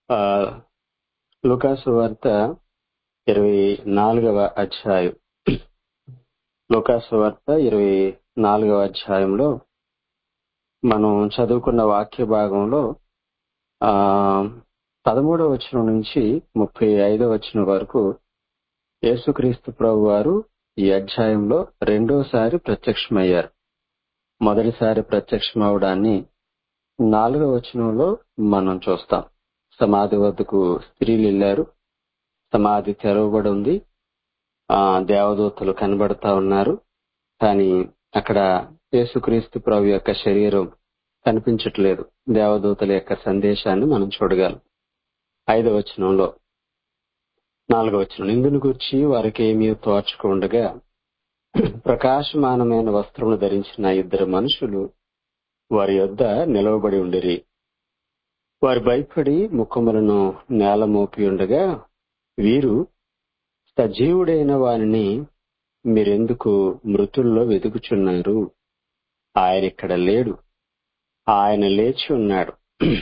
ఆ, లూకాసు వార్త ఇరవై నాలుగవ అధ్యాయం లూకాసు వార్త ఇరవై నాలుగవ అధ్యాయంలో మనం చదువుకున్న వాక్య భాగంలో ఆ పదమూడవ వచనం నుంచి ముప్పై ఐదవ వచనం వరకు యేసుక్రీస్తు ప్రభు వారు ఈ అధ్యాయంలో రెండోసారి ప్రత్యక్షమయ్యారు మొదటిసారి ప్రత్యక్షమవడాన్ని నాలుగవ వచనంలో మనం చూస్తాం సమాధి వద్దకు స్త్రీలు వెళ్ళారు సమాధి తెరవబడి ఉంది ఆ దేవదూతలు కనబడతా ఉన్నారు కానీ అక్కడ యేసుక్రీస్తు ప్రభు యొక్క శరీరం కనిపించట్లేదు దేవదూతల యొక్క సందేశాన్ని మనం చూడగలం ఐదవ వచనంలో నాలుగవ వచనం నిందుని గురించి వారికి ఏమీ తోచకుండగా ప్రకాశమానమైన వస్త్రమును ధరించిన ఇద్దరు మనుషులు వారి యొద్ద నిలవబడి ఉండిరి వారు భయపడి ముఖములను నేల మోపి ఉండగా వీరు సజీవుడైన వారిని మీరెందుకు మృతుల్లో వెతుకుచున్నారు ఆయన ఇక్కడ లేడు ఆయన లేచి ఉన్నాడు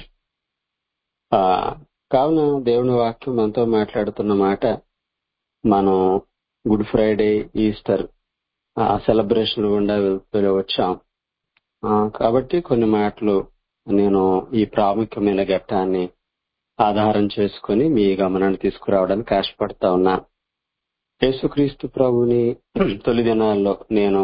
ఆ కావున దేవుని వాక్యం మనతో మాట్లాడుతున్న మాట మనం గుడ్ ఫ్రైడే ఈస్టర్ ఆ సెలబ్రేషన్ గుండా వెళ్తూ వచ్చాం ఆ, కాబట్టి కొన్ని మాటలు నేను ఈ ప్రాముఖ్యమైన ఘట్టాన్ని ఆధారం చేసుకుని మీ గమనాన్ని తీసుకురావడానికి ఆశపడతా ఉన్నా యేసుక్రీస్తు ప్రభుని తొలి దినాల్లో నేను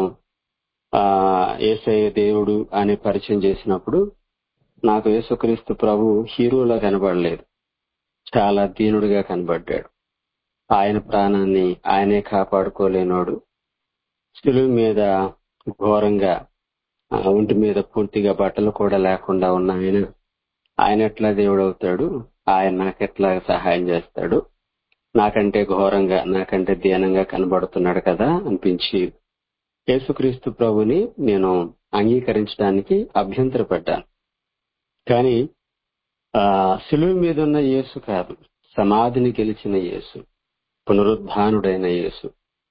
ఆ ఏసయ్య దేవుడు అని పరిచయం చేసినప్పుడు నాకు యేసుక్రీస్తు ప్రభు హీరోలా కనబడలేదు చాలా దీనుడిగా కనబడ్డాడు ఆయన ప్రాణాన్ని ఆయనే కాపాడుకోలేనోడు శిలువ మీద ఘోరంగా ఆ, ఒంటి మీద పూర్తిగా బట్టలు కూడా లేకుండా ఉన్న ఆయన ఆయన ఎట్లా దేవుడు అవుతాడు ఆయన నాకెట్లా సహాయం చేస్తాడు నాకంటే ఘోరంగా నాకంటే దీనంగా కనబడుతున్నాడు కదా అనిపించి యేసుక్రీస్తు ప్రభుని నేను అంగీకరించడానికి అభ్యంతరపడ్డాను కానీ ఆ శిలువ మీద ఉన్న యేసు కాదు సమాధిని గెలిచిన యేసు పునరుద్ధానుడైన యేసు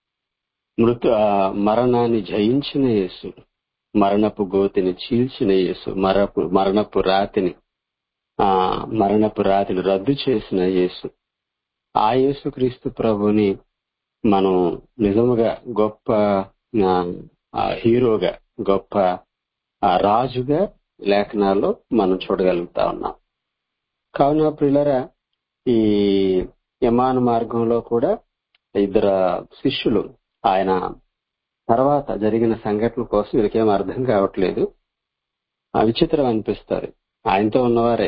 మృతు ఆ, మరణాన్ని జయించిన యేసు మరణపు గోతిని చీల్చిన యేసు మరపు మరణపు రాతిని ఆ మరణపు రాతిని రద్దు చేసిన యేసు ఆ యేసు క్రీస్తు ప్రభుని మనం నిజముగా గొప్ప ఆ, ఆ హీరోగా గొప్ప ఆ రాజుగా లేఖనాల్లో మనం చూడగలుగుతా ఉన్నాం కావున ప్రియులరా ఈ యమాన మార్గంలో కూడా ఇద్దరు శిష్యులు ఆయన తర్వాత జరిగిన సంఘటనల కోసం వీళ్ళకేం అర్థం కావట్లేదు ఆ విచిత్రం అనిపిస్తారు ఆయనతో ఉన్నవారే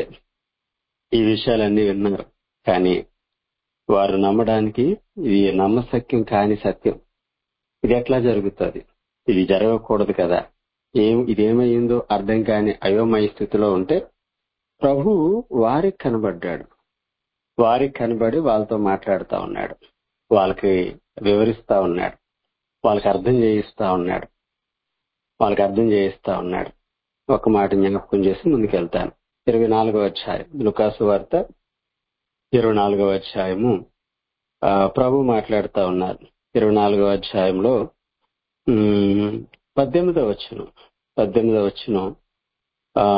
ఈ విషయాలన్నీ విన్నారు కానీ వారు నమ్మడానికి ఇది నమ్మసక్యం కాని సత్యం ఇది ఎట్లా జరుగుతుంది ఇది జరగకూడదు కదా ఏం ఇదేమైందో అర్థం కాని అయోమయ స్థితిలో ఉంటే ప్రభు వారికి కనబడ్డాడు వారికి కనబడి వాళ్ళతో మాట్లాడుతా ఉన్నాడు వాళ్ళకి వివరిస్తా ఉన్నాడు వాళ్ళకి అర్థం చేయిస్తా ఉన్నాడు వాళ్ళకి అర్థం చేయిస్తా ఉన్నాడు ఒక మాట జ్ఞాపకం చేసి ముందుకెళ్తాను ఇరవై నాలుగవ అధ్యాయం లుకాసు వార్త ఇరవై నాలుగవ అధ్యాయము ఆ, ప్రభు మాట్లాడుతా ఉన్నారు ఇరవై నాలుగవ అధ్యాయంలో ఉమ్, పద్దెనిమిదవ వచ్చును పద్దెనిమిదవ వచ్చును ఆ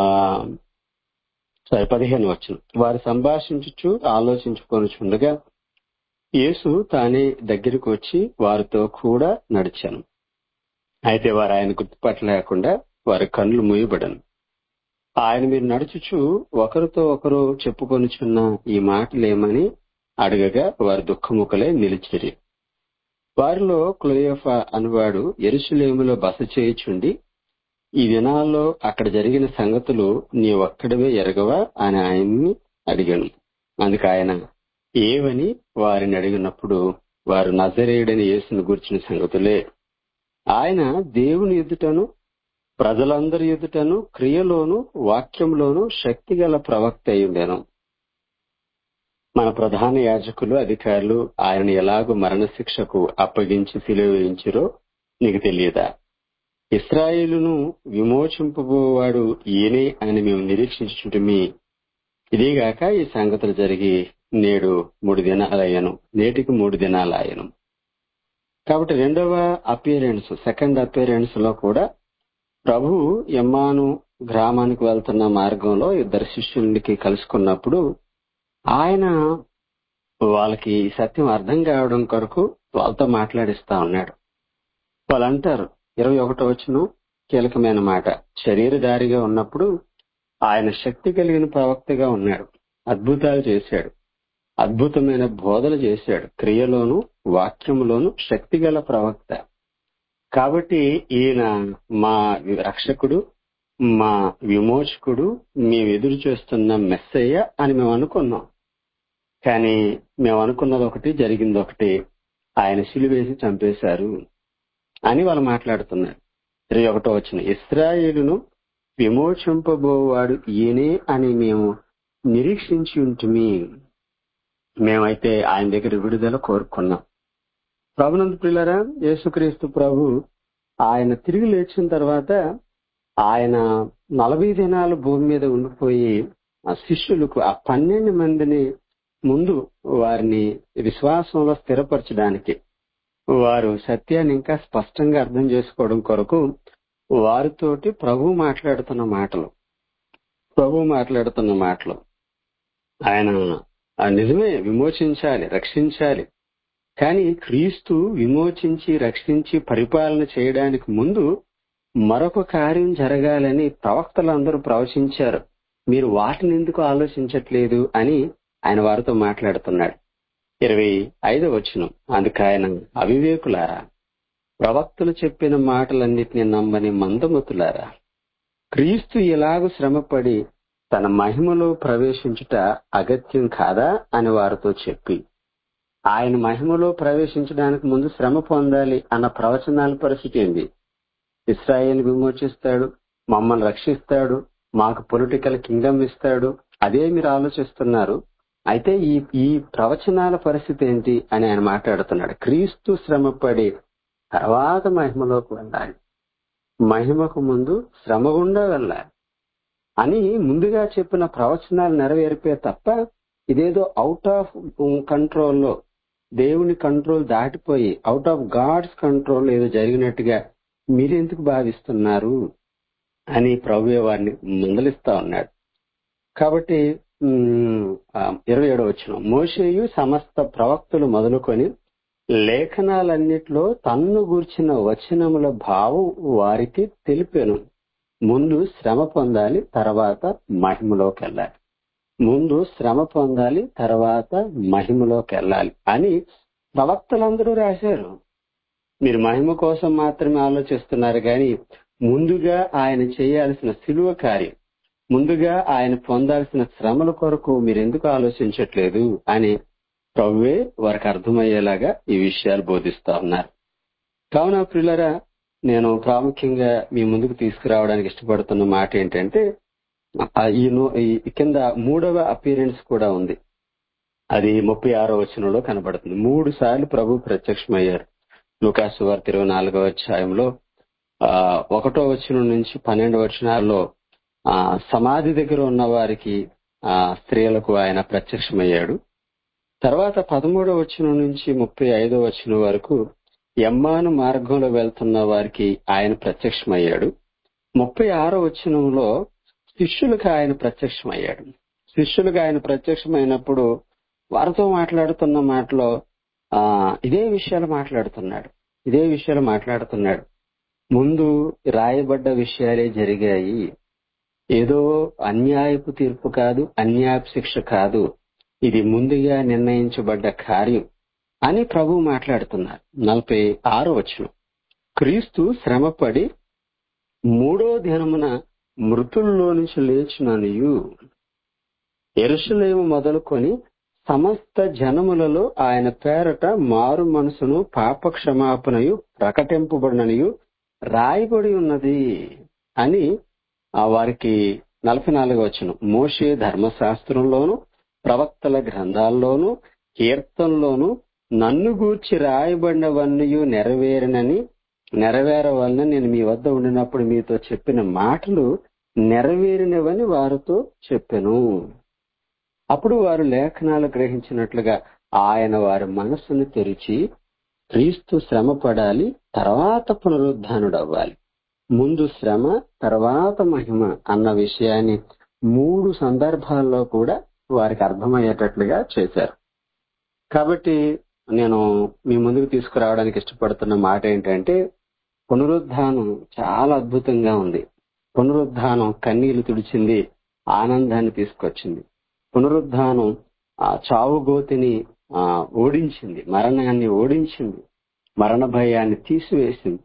సారీ పదిహేను వచ్చును వారు సంభాషించుచు ఆలోచించుకొనుచుండగా యేసు తానే దగ్గరికి వచ్చి వారితో కూడా నడిచాను అయితే వారు ఆయన గుర్తుపట్టలేకుండా వారి కన్నులు మూయబడను ఆయన మీరు నడుచుచు ఒకరితో ఒకరు చెప్పుకొనుచున్న ఈ మాటలేమని అడగగా వారి దుఃఖముఖలే నిలిచిరి వారిలో క్లోయఫా అనువాడు ఎరుసలేములో బస చేయుచుండి ఈ దినాల్లో అక్కడ జరిగిన సంగతులు నీ ఒక్కడివే ఎరగవా అని ఆయన్ని అడిగాను అందుకు ఆయన ఏవని వారిని అడిగినప్పుడు వారు నజరేయుడని యేసును గుర్చిన సంగతులే ఆయన దేవుని ఎదుటను ప్రజలందరి ఎదుటను క్రియలోను వాక్యంలోను శక్తిగల ప్రవక్త అయ్యుండెను మన ప్రధాన యాజకులు అధికారులు ఆయన ఎలాగూ మరణశిక్షకు అప్పగించి సిలువ వేయించిరో నీకు తెలియదా ఇస్రాయేలును విమోచింపబోవాడు ఈయనే అని మేము నిరీక్షించుంటుమి ఇదేగాక ఈ సంగతులు జరిగి నేడు మూడు దినాలయ్యను నేటికి మూడు దినాలయ్యను కాబట్టి రెండవ అపియరెన్స్ సెకండ్ అపియరెన్స్ లో కూడా ప్రభు ఎమ్మాను గ్రామానికి వెళ్తున్న మార్గంలో ఇద్దరు శిష్యులకి కలుసుకున్నప్పుడు ఆయన వాళ్ళకి ఈ సత్యం అర్థం కావడం కొరకు వాళ్ళతో మాట్లాడిస్తా ఉన్నాడు వాళ్ళు అంటారు ఇరవై ఒకటో వచ్చిన కీలకమైన మాట శరీరధారిగా ఉన్నప్పుడు ఆయన శక్తి కలిగిన ప్రవక్తగా ఉన్నాడు అద్భుతాలు చేశాడు అద్భుతమైన బోధలు చేశాడు క్రియలోను వాక్యములోను శక్తి గల ప్రవక్త కాబట్టి ఈయన మా రక్షకుడు మా విమోచకుడు మేము ఎదురు చేస్తున్న మెస్సయ్య అని మేము అనుకున్నాం కానీ మేము అనుకున్నది ఒకటి జరిగింది ఒకటి ఆయన సిలువేసి చంపేశారు అని వాళ్ళు మాట్లాడుతున్నారు ఇరవై ఒకటో వచ్చిన ఇస్రాయేలును విమోచింపబోవాడు ఈయనే అని మేము నిరీక్షించి ఉంటుమి మేమైతే ఆయన దగ్గర విడుదల కోరుకున్నాం ప్రభునంద ప్రియులరా యేసుక్రీస్తు ప్రభు ఆయన తిరిగి లేచిన తర్వాత ఆయన నలభై దినాలు భూమి మీద ఉండిపోయి ఆ శిష్యులకు ఆ పన్నెండు మందిని ముందు వారిని విశ్వాసంలో స్థిరపరచడానికి వారు సత్యాన్ని ఇంకా స్పష్టంగా అర్థం చేసుకోవడం కొరకు వారితోటి ప్రభు మాట్లాడుతున్న మాటలు ప్రభు మాట్లాడుతున్న మాటలు ఆయన ఆ నిజమే విమోచించాలి రక్షించాలి కానీ క్రీస్తు విమోచించి రక్షించి పరిపాలన చేయడానికి ముందు మరొక కార్యం జరగాలని ప్రవక్తలందరూ ప్రవచించారు మీరు వాటిని ఎందుకు ఆలోచించట్లేదు అని ఆయన వారితో మాట్లాడుతున్నాడు ఇరవై ఐదో వచనం అందుకు ఆయన అవివేకులారా ప్రవక్తలు చెప్పిన మాటలన్నిటిని నమ్మని మందమతులారా క్రీస్తు ఎలాగూ శ్రమపడి తన మహిమలో ప్రవేశించుట అగత్యం కాదా అని వారితో చెప్పి ఆయన మహిమలో ప్రవేశించడానికి ముందు శ్రమ పొందాలి అన్న ప్రవచనాల పరిస్థితి ఏంది ఇస్రాయేల్ విమోచిస్తాడు మమ్మల్ని రక్షిస్తాడు మాకు పొలిటికల్ కింగ్డమ్ ఇస్తాడు అదే మీరు ఆలోచిస్తున్నారు అయితే ఈ ఈ ప్రవచనాల పరిస్థితి ఏంటి అని ఆయన మాట్లాడుతున్నాడు క్రీస్తు శ్రమపడి తర్వాత మహిమలోకి వెళ్ళాలి మహిమకు ముందు శ్రమ గుండా వెళ్ళాలి అని ముందుగా చెప్పిన ప్రవచనాలు నెరవేరిపే తప్ప ఇదేదో అవుట్ ఆఫ్ కంట్రోల్లో దేవుని కంట్రోల్ దాటిపోయి అవుట్ ఆఫ్ గాడ్స్ కంట్రోల్ ఏదో జరిగినట్టుగా మీరెందుకు భావిస్తున్నారు అని ప్రభువే వారిని మందలిస్తా ఉన్నాడు కాబట్టి ఇరవై ఏడో వచ్చిన మోషేయు సమస్త ప్రవక్తలు మొదలుకొని లేఖనాలన్నిట్లో తన్ను గూర్చిన వచనముల భావం వారికి తెలిపాను ముందు శ్రమ పొందాలి తర్వాత మహిమలోకి వెళ్ళాలి ముందు శ్రమ పొందాలి తర్వాత మహిమలోకి వెళ్ళాలి అని ప్రవక్తలందరూ రాశారు మీరు మహిమ కోసం మాత్రమే ఆలోచిస్తున్నారు కానీ ముందుగా ఆయన చేయాల్సిన సిలువ కార్యం ముందుగా ఆయన పొందాల్సిన శ్రమల కొరకు మీరు ఎందుకు ఆలోచించట్లేదు అని ప్రభువే వారికి అర్థమయ్యేలాగా ఈ విషయాలు బోధిస్తా ఉన్నారు కావున ప్రియులరా నేను ప్రాముఖ్యంగా మీ ముందుకు తీసుకురావడానికి ఇష్టపడుతున్న మాట ఏంటంటే ఈ కింద మూడవ అపీరెన్స్ కూడా ఉంది అది ముప్పై ఆరో వచనంలో కనబడుతుంది మూడు సార్లు ప్రభు ప్రత్యక్షమయ్యారు లూకాసు వారి ఇరవై నాలుగవ అధ్యాయంలో ఆ ఒకటో వచనం నుంచి పన్నెండు వచనాల్లో ఆ సమాధి దగ్గర ఉన్న వారికి ఆ స్త్రీలకు ఆయన ప్రత్యక్షమయ్యాడు తర్వాత పదమూడవ వచనం నుంచి ముప్పై ఐదో వచనం వరకు ఎమ్మాను మార్గంలో వెళ్తున్న వారికి ఆయన ప్రత్యక్షమయ్యాడు ముప్పై ఆరో వచనంలో శిష్యులకు ఆయన ప్రత్యక్షమయ్యాడు శిష్యులకు ఆయన ప్రత్యక్షమైనప్పుడు వారితో మాట్లాడుతున్న మాటలో ఆ ఇదే విషయాలు మాట్లాడుతున్నాడు ఇదే విషయాలు మాట్లాడుతున్నాడు ముందు రాయబడ్డ విషయాలే జరిగాయి ఏదో అన్యాయపు తీర్పు కాదు అన్యాయపు శిక్ష కాదు ఇది ముందుగా నిర్ణయించబడ్డ కార్యం అని ప్రభు మాట్లాడుతున్నారు నలభై ఆరో వచనం క్రీస్తు శ్రమపడి మూడో దినమున మృతుల్లో నుంచి లేచిననియు ఎరుసలేము మొదలుకొని సమస్త జనములలో ఆయన పేరట మారు మనసును పాప క్షమాపణయు ప్రకటింపబడిననియు రాయబడి ఉన్నది అని ఆ వారికి నలభై నాలుగు వచ్చిన మోషే ధర్మశాస్త్రంలోను ప్రవక్తల గ్రంథాల్లోనూ కీర్తనలోను నన్ను గూర్చి రాయబడినవన్నీ నెరవేరనని నెరవేరవలన నేను మీ వద్ద ఉండినప్పుడు మీతో చెప్పిన మాటలు నెరవేరినవని వారితో చెప్పాను అప్పుడు వారు లేఖనాలు గ్రహించినట్లుగా ఆయన వారి మనస్సును తెరిచి క్రీస్తు శ్రమ పడాలి తర్వాత పునరుద్ధానుడవ్వాలి ముందు శ్రమ తర్వాత మహిమ అన్న విషయాన్ని మూడు సందర్భాల్లో కూడా వారికి అర్థమయ్యేటట్లుగా చేశారు కాబట్టి నేను మీ ముందుకు తీసుకురావడానికి ఇష్టపడుతున్న మాట ఏంటంటే పునరుద్ధానం చాలా అద్భుతంగా ఉంది పునరుద్ధానం కన్నీళ్లు తుడిచింది ఆనందాన్ని తీసుకొచ్చింది పునరుద్ధానం ఆ చావుగోతిని ఆ ఓడించింది మరణాన్ని ఓడించింది మరణ భయాన్ని తీసివేసింది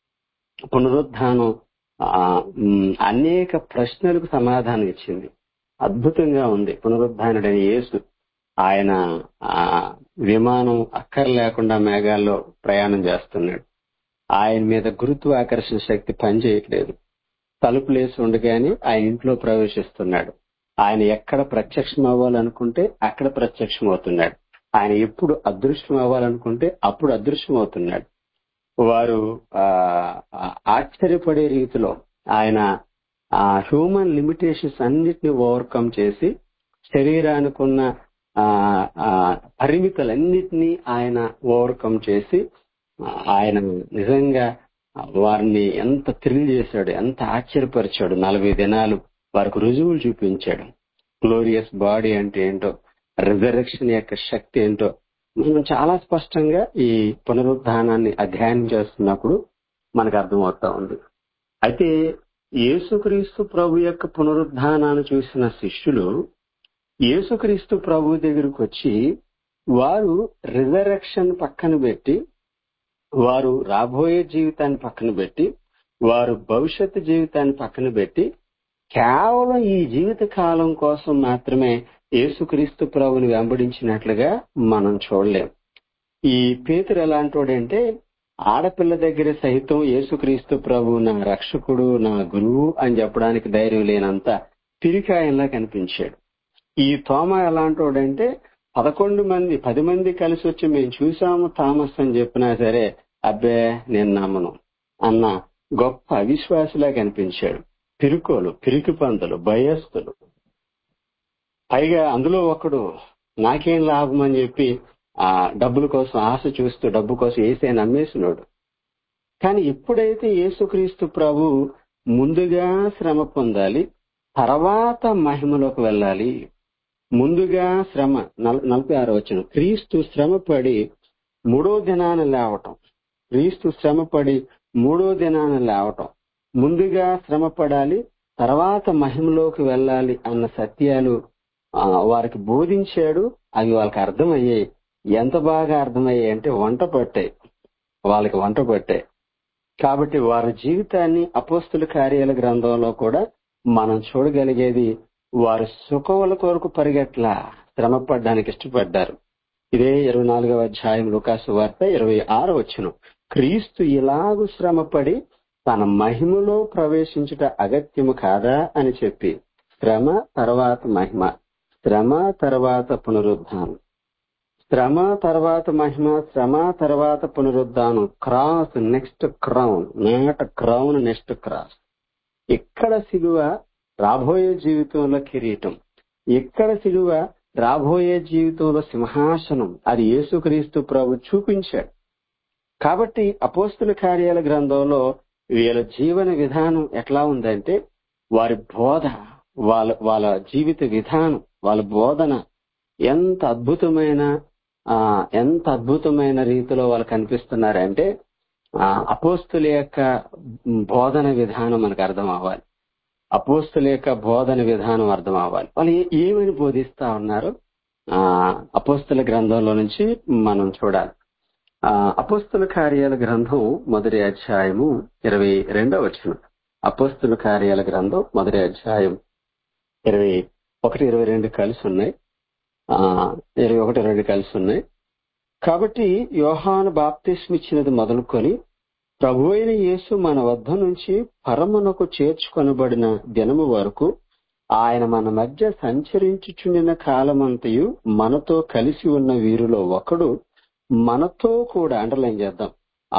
పునరుద్ధానం ఆ ఉమ్, అనేక ప్రశ్నలకు సమాధానం ఇచ్చింది అద్భుతంగా ఉంది పునరుద్ధానుడైన యేసు ఆయన ఆ విమానం అక్కర లేకుండా మేఘాల్లో ప్రయాణం చేస్తున్నాడు ఆయన మీద గురుత్వాకర్షణ శక్తి పనిచేయట్లేదు తలుపులేసి ఉండగానే ఆయన ఇంట్లో ప్రవేశిస్తున్నాడు ఆయన ఎక్కడ ప్రత్యక్షం అవ్వాలనుకుంటే అక్కడ ప్రత్యక్షం అవుతున్నాడు ఆయన ఎప్పుడు అదృశ్యం అవ్వాలనుకుంటే అప్పుడు అదృశ్యం అవుతున్నాడు వారు ఆ ఆ, ఆశ్చర్యపడే రీతిలో ఆయన ఆ హ్యూమన్ లిమిటేషన్స్ అన్నిటిని ఓవర్కమ్ చేసి శరీరానికి ఉన్న ఆ, ఆ, పరిమితులన్నిటినీ ఆయన ఓవర్కమ్ చేసి ఆ, ఆయన నిజంగా వారిని ఎంత థ్రిల్ చేశాడు ఎంత ఆశ్చర్యపరిచాడు నలభై దినాలు వారికి రుజువులు చూపించాడు గ్లోరియస్ బాడీ అంటే ఏంటో రిజర్వేషన్ యొక్క శక్తి ఏంటో మనం చాలా స్పష్టంగా ఈ పునరుద్ధానాన్ని అధ్యయనం చేస్తున్నప్పుడు మనకు అర్థమవుతా ఉంది అయితే యేసుక్రీస్తు ప్రభు యొక్క పునరుద్ధానాన్ని చూసిన శిష్యులు యేసుక్రీస్తు ప్రభు దగ్గరకు వచ్చి వారు రిజరక్షన్ పక్కన పెట్టి వారు రాబోయే జీవితాన్ని పక్కన పెట్టి వారు భవిష్యత్తు జీవితాన్ని పక్కన పెట్టి కేవలం ఈ జీవిత కాలం కోసం మాత్రమే యేసుక్రీస్తు ప్రభుని వెంబడించినట్లుగా మనం చూడలేం ఈ పేతురు ఎలాంటోడంటే ఆడపిల్ల దగ్గర సైతం యేసుక్రీస్తు ప్రభు నా రక్షకుడు నా గురువు అని చెప్పడానికి ధైర్యం లేనంత పిరికాయంలా కనిపించాడు ఈ తోమ ఎలాంటోడంటే పదకొండు మంది పది మంది కలిసి వచ్చి మేము చూసాము థామస్ అని చెప్పినా సరే అబ్బే నేను నమ్మను అన్న గొప్ప అవిశ్వాసిలా కనిపించాడు పిరుకోలు పిరికి పందులు భయస్తులు పైగా అందులో ఒకడు నాకేం లాభం అని చెప్పి ఆ డబ్బుల కోసం ఆశ చూస్తూ డబ్బు కోసం ఏసే నమ్మేసినోడు కానీ ఎప్పుడైతే యేసుక్రీస్తు ప్రభు ముందుగా శ్రమ పొందాలి తర్వాత మహిమలోకి వెళ్ళాలి ముందుగా శ్రమ నల- నలభై ఆరు వచ్చిన క్రీస్తు శ్రమపడి మూడో దినాన లేవటం క్రీస్తు శ్రమపడి మూడో దినాన లేవటం ముందుగా శ్రమ పడాలి తర్వాత మహిమలోకి వెళ్ళాలి అన్న సత్యాలు ఆ, వారికి బోధించాడు అవి వాళ్ళకి అర్థమయ్యాయి ఎంత బాగా అర్థమయ్యాయి అంటే వంట పట్టాయి వాళ్ళకి వంట పట్టాయి కాబట్టి వారి జీవితాన్ని అపోస్తుల కార్యాల గ్రంథంలో కూడా మనం చూడగలిగేది వారు సుఖముల కొరకు పరిగెట్ల శ్రమ పడ్డానికి ఇష్టపడ్డారు ఇదే ఇరవై నాలుగవ అధ్యాయం లుకాసు వార్త ఇరవై ఆరు వచ్చును క్రీస్తు ఇలాగు శ్రమపడి తన మహిమలో ప్రవేశించుట అగత్యము కాదా అని చెప్పి శ్రమ తర్వాత మహిమ శ్రమ తర్వాత పునరుద్ధానం శ్రమ తర్వాత మహిమ శ్రమ తర్వాత పునరుద్ధానం cross next crown not crown next cross ఇక్కడ సిలువ రాబోయే జీవితంలో కిరీటం ఇక్కడ సిలువ రాబోయే జీవితంలో సింహాసనం అది యేసుక్రీస్తు ప్రభు చూపించాడు కాబట్టి అపోస్తుల కార్యాల గ్రంథంలో వీళ్ళ జీవన విధానం ఎట్లా ఉందంటే వారి బోధ వాళ్ళ వాళ్ళ జీవిత విధానం వాళ్ళ బోధన ఎంత అద్భుతమైన ఆ ఎంత అద్భుతమైన రీతిలో వాళ్ళు కనిపిస్తున్నారంటే ఆ అపోస్తుల యొక్క బోధన విధానం మనకు అర్థం అవ్వాలి అపోస్తుల యొక్క బోధన విధానం అర్థం అవ్వాలి వాళ్ళు ఏ- ఏమని బోధిస్తా ఉన్నారు ఆ అపోస్తుల గ్రంథంలో నుంచి మనం చూడాలి ఆ అపోస్తుల కార్యాల గ్రంథం మొదటి అధ్యాయము ఇరవై రెండవ వచనం అపోస్తుల కార్యాల గ్రంథం మొదటి అధ్యాయం ఇరవై ఒకటి ఇరవై రెండు కలిసి ఉన్నాయి ఆ ఇరవై ఒకటి రెండు కలిసి ఉన్నాయి కాబట్టి యోహాను బాప్తిస్మ ఇచ్చినది మొదలుకొని ప్రభు అయిన యేసు మన వద్ద నుంచి పరమునకు చేర్చుకొనబడిన దినము వరకు ఆయన మన మధ్య సంచరించుచుండిన కాలమంతయు మనతో కలిసి ఉన్న వీరిలో ఒకడు మనతో కూడా అండర్లైన్ చేద్దాం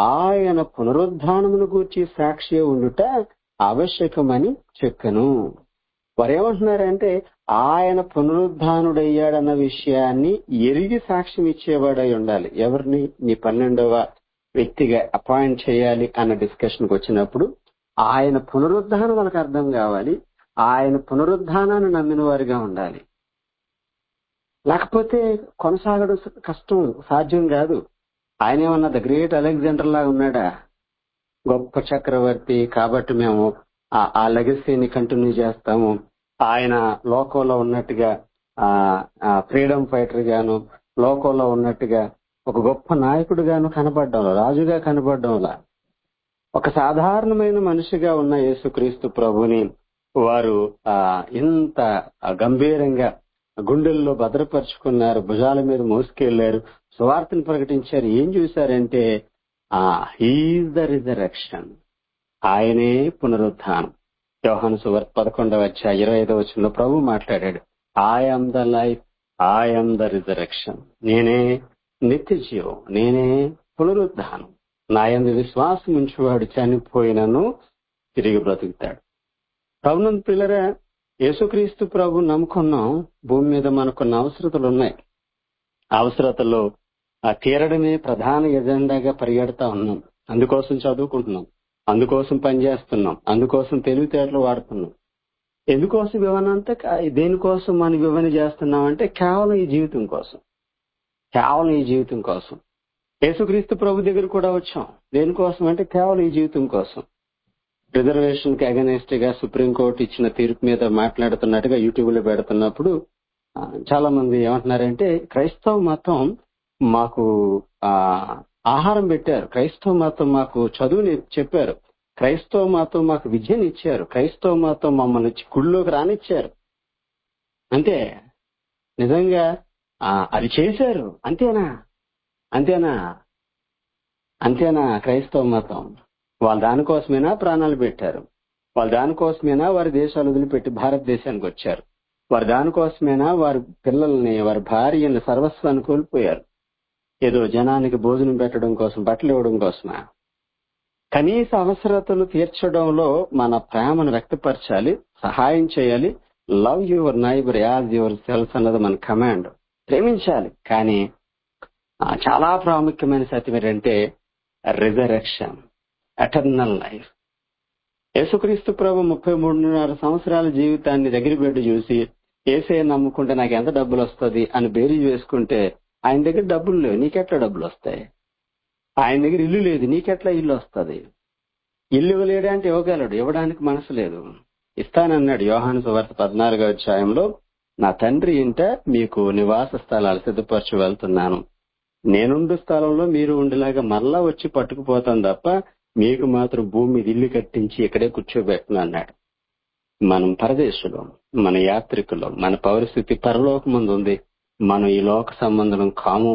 ఆయన పునరుద్ధానమును గూర్చి సాక్షి ఉండుట ఆవశ్యకమని చెప్పెను వారేమంటున్నారంటే ఆయన పునరుద్ధానుడయ్యాడన్న విషయాన్ని ఎరిగి సాక్ష్యం ఇచ్చేవాడై ఉండాలి ఎవరిని నీ పన్నెండవ వ్యక్తిగా అపాయింట్ చేయాలి అన్న డిస్కషన్కి వచ్చినప్పుడు ఆయన పునరుద్ధానం మనకు అర్థం కావాలి ఆయన పునరుద్ధానాన్ని నమ్మిన వారిగా ఉండాలి లేకపోతే కొనసాగడం కష్టం సాధ్యం కాదు ఆయన ఏమన్నా ద గ్రేట్ అలెగ్జాండర్ లాగా ఉన్నాడా గొప్ప చక్రవర్తి కాబట్టి మేము ఆ- ఆ లెగసీని కంటిన్యూ చేస్తాము ఆయన లోకంలో ఉన్నట్టుగా ఆ ఫ్రీడమ్ ఫైటర్ గాను లోకంలో ఉన్నట్టుగా ఒక గొప్ప నాయకుడు గాను కనబడ్డంలో రాజుగా కనబడ్డంలా ఒక సాధారణమైన మనిషిగా ఉన్న యేసుక్రీస్తు ప్రభుని వారు ఆ ఇంత గంభీరంగా గుండెల్లో భద్రపరుచుకున్నారు భుజాల మీద మోసుకెళ్లారు సువార్తను ప్రకటించారు ఏం చూశారంటే ఆ హీఈస్ ద రిజరక్షన్ ఆయనే పునరుద్ధానం యోహాను సువార్త పదకొండవ వచ్చా ఇరవై ఐదవ వచ్చిన ప్రభు మాట్లాడాడు I am the life I am the resurrection నేనే నిత్య జీవం నేనే పునరుద్ధానం నా యందు విశ్వాసం ఉంచేవాడు చనిపోయినను తిరిగి బ్రతుకుతాడు ప్రభునందు పిల్లరా యేసుక్రీస్తు ప్రభు నమ్ముకున్నాం భూమి మీద మనకున్న అవసరతలు ఉన్నాయి అవసరతలో ఆ తీరడమే ప్రధాన ఎజెండాగా పరిగెడతా ఉన్నాం అందుకోసం చదువుకుంటున్నాం అందుకోసం పనిచేస్తున్నాం అందుకోసం తెలివితేటలు వాడుతున్నాం ఎందుకోసం వివరణ అంతా కా- దేనికోసం మనం వివరణ చేస్తున్నాం అంటే కేవలం ఈ జీవితం కోసం కేవలం ఈ జీవితం కోసం యేసుక్రీస్తు ప్రభు దగ్గర కూడా వచ్చాం దేనికోసం అంటే కేవలం ఈ జీవితం కోసం రిజర్వేషన్ కి అగనెస్ట్ గా సుప్రీంకోర్టు ఇచ్చిన తీర్పు మీద మాట్లాడుతున్నట్టుగా యూట్యూబ్ లో పెడుతున్నప్పుడు ఆ, చాలా మంది ఏమంటున్నారంటే క్రైస్తవ మతం మాకు ఆ ఆహారం పెట్టారు క్రైస్తవ మతం మాకు చదువుని చెప్పారు క్రైస్తవ మతం మాకు విద్యని ఇచ్చారు క్రైస్తవ మతం మమ్మల్ని చి- గుళ్ళోకి రానిచ్చారు అంతే నిజంగా ఆ, అది చేశారు అంతేనా అంతేనా అంతేనా క్రైస్తవ మతం వాళ్ళు దానికోసమేనా ప్రాణాలు పెట్టారు వాళ్ళు దానికోసమేనా వారి దేశాలు వదిలిపెట్టి భారతదేశానికి వచ్చారు వారు దానికోసమేనా వారి పిల్లల్ని వారి భార్యని సర్వస్వాన్ని కోల్పోయారు ఏదో జనానికి భోజనం పెట్టడం కోసం బట్టలు ఇవ్వడం కోసమా కనీస అవసరతలు తీర్చడంలో మన ప్రేమను వ్యక్తపరచాలి సహాయం చేయాలి love your neighbour as yourself అన్నది మన కమాండ్ ప్రేమించాలి కానీ ఆ, చాలా ప్రాముఖ్యమైన సత్యం ఏంటంటే రిజరెక్షన్ ఎటర్నల్ లైఫ్ యేసుక్రీస్తు ప్రభు ముప్పై మూడున్నర సంవత్సరాల జీవితాన్ని దగ్గర పెట్టి చూసి ఏసే నమ్ముకుంటే నాకు ఎంత డబ్బులు వస్తుంది అని బేరీ వేసుకుంటే ఆయన దగ్గర డబ్బులు లేవు నీకెట్లా డబ్బులు వస్తాయి ఆయన దగ్గర ఇల్లు లేదు నీకెట్లా ఇల్లు వస్తుంది ఇల్లు ఇవ్వలేడు అంటే ఇవ్వగలడు ఇవ్వడానికి మనసు లేదు ఇస్తానన్నాడు యోహాను సువార్త పద్నాలుగో అధ్యాయంలో నా తండ్రి ఇంట మీకు నివాస స్థలాలు సిద్ధపరచు వెళ్తున్నాను నేనుండు స్థలంలో మీరు ఉండేలాగా మరలా వచ్చి పట్టుకుపోతాను తప్ప మీకు మాత్రం భూమి మీద ఇల్లు కట్టించి ఇక్కడే కూర్చోబెట్టను అన్నాడు మనం పరదేశులు మన యాత్రికులు మన పరిస్థితి పరలోక ముందు ఉంది మనం ఈ లోక సంబంధం కాము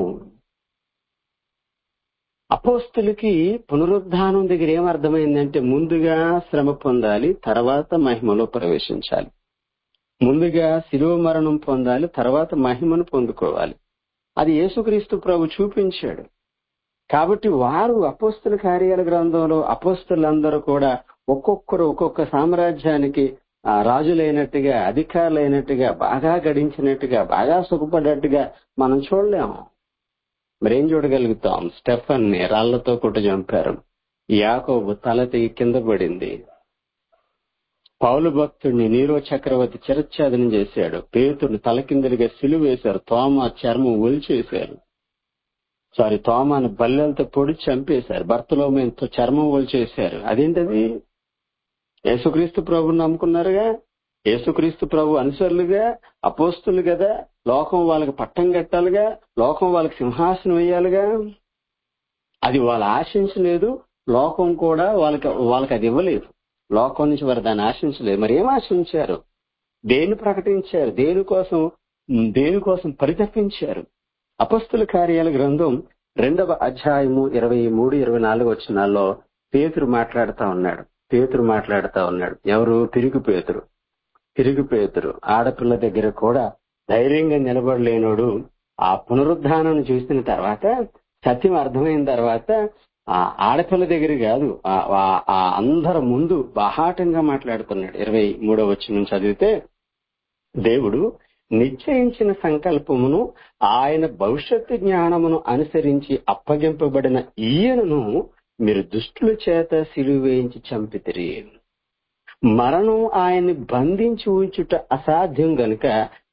అపోస్తులకి పునరుద్ధానం దగ్గర ఏమర్థమైందంటే ముందుగా శ్రమ పొందాలి తర్వాత మహిమలో ప్రవేశించాలి ముందుగా శిలువ మరణం పొందాలి తర్వాత మహిమను పొందుకోవాలి అది యేసుక్రీస్తు ప్రభు చూపించాడు కాబట్టి వారు అపోస్తుల కార్యాల గ్రంథంలో అపోస్తులందరూ కూడా ఒక్కొక్కరు ఒక్కొక్క సామ్రాజ్యానికి ఆ, రాజులైనట్టుగా అధికారులైనట్టుగా బాగా గడించినట్టుగా బాగా సుఖపడ్డట్టుగా మనం చూడలేము మరేం చూడగలుగుతాం స్టెఫన్ ని రాళ్లతో కొట్టు చంపారు యాకోబు తల తెగి కింద పడింది పౌలు భక్తుడిని నీరో చక్రవర్తి చిరచ్ఛేదనం చేశాడు పేతుడిని తలకిందలుగా సిలువ వేశారు తోమ చర్మం ఒలిచేశారు సారీ తోమాను బల్లెలతో పొడి చంపేశారు భర్తలోమేంతో చర్మం ఒలిచేశారు అదేంటది యేసుక్రీస్తు ప్రభుని నమ్ముకున్నారుగా యేసుక్రీస్తు ప్రభు అనుసరులుగా అపోస్తులు కదా లోకం వాళ్ళకి పట్టం కట్టాలిగా లోకం వాళ్ళకి సింహాసనం వేయాలిగా అది వాళ్ళు ఆశించలేదు లోకం కూడా వాళ్ళకి వాళ్ళకి అది ఇవ్వలేదు లోకం నుంచి వారు దాన్ని ఆశించలేదు మరి ఏం ఆశించారు దేన్ని ప్రకటించారు దేనికోసం దేనికోసం పరితపించారు అపస్తుల కార్యాల గ్రంథం రెండవ అధ్యాయము ఇరవై మూడు ఇరవై నాలుగు వచ్చినాల్లో పేతురు మాట్లాడుతా ఉన్నాడు పేతురు మాట్లాడుతా ఉన్నాడు ఎవరు తిరుగు పేతురు తిరుగు పేతురు ఆడపిల్ల దగ్గర కూడా ధైర్యంగా నిలబడలేనోడు ఆ పునరుద్ధానం చూసిన తర్వాత సత్యం అర్థమైన తర్వాత ఆ ఆడపిల్ల దగ్గర కాదు ఆ- ఆ- ఆ అందరి ముందు బాహాటంగా మాట్లాడుతున్నాడు ఇరవై మూడో వచ్చి నుంచి చదివితే దేవుడు నిశ్చయించిన సంకల్పమును ఆయన భవిష్యత్తు జ్ఞానమును అనుసరించి అప్పగింపబడిన ఈయనను మీరు దుష్టుల చేత సిలువ వేయించి చంపితిరి మరణం ఆయన్ని బంధించి ఉంచుట అసాధ్యం గనుక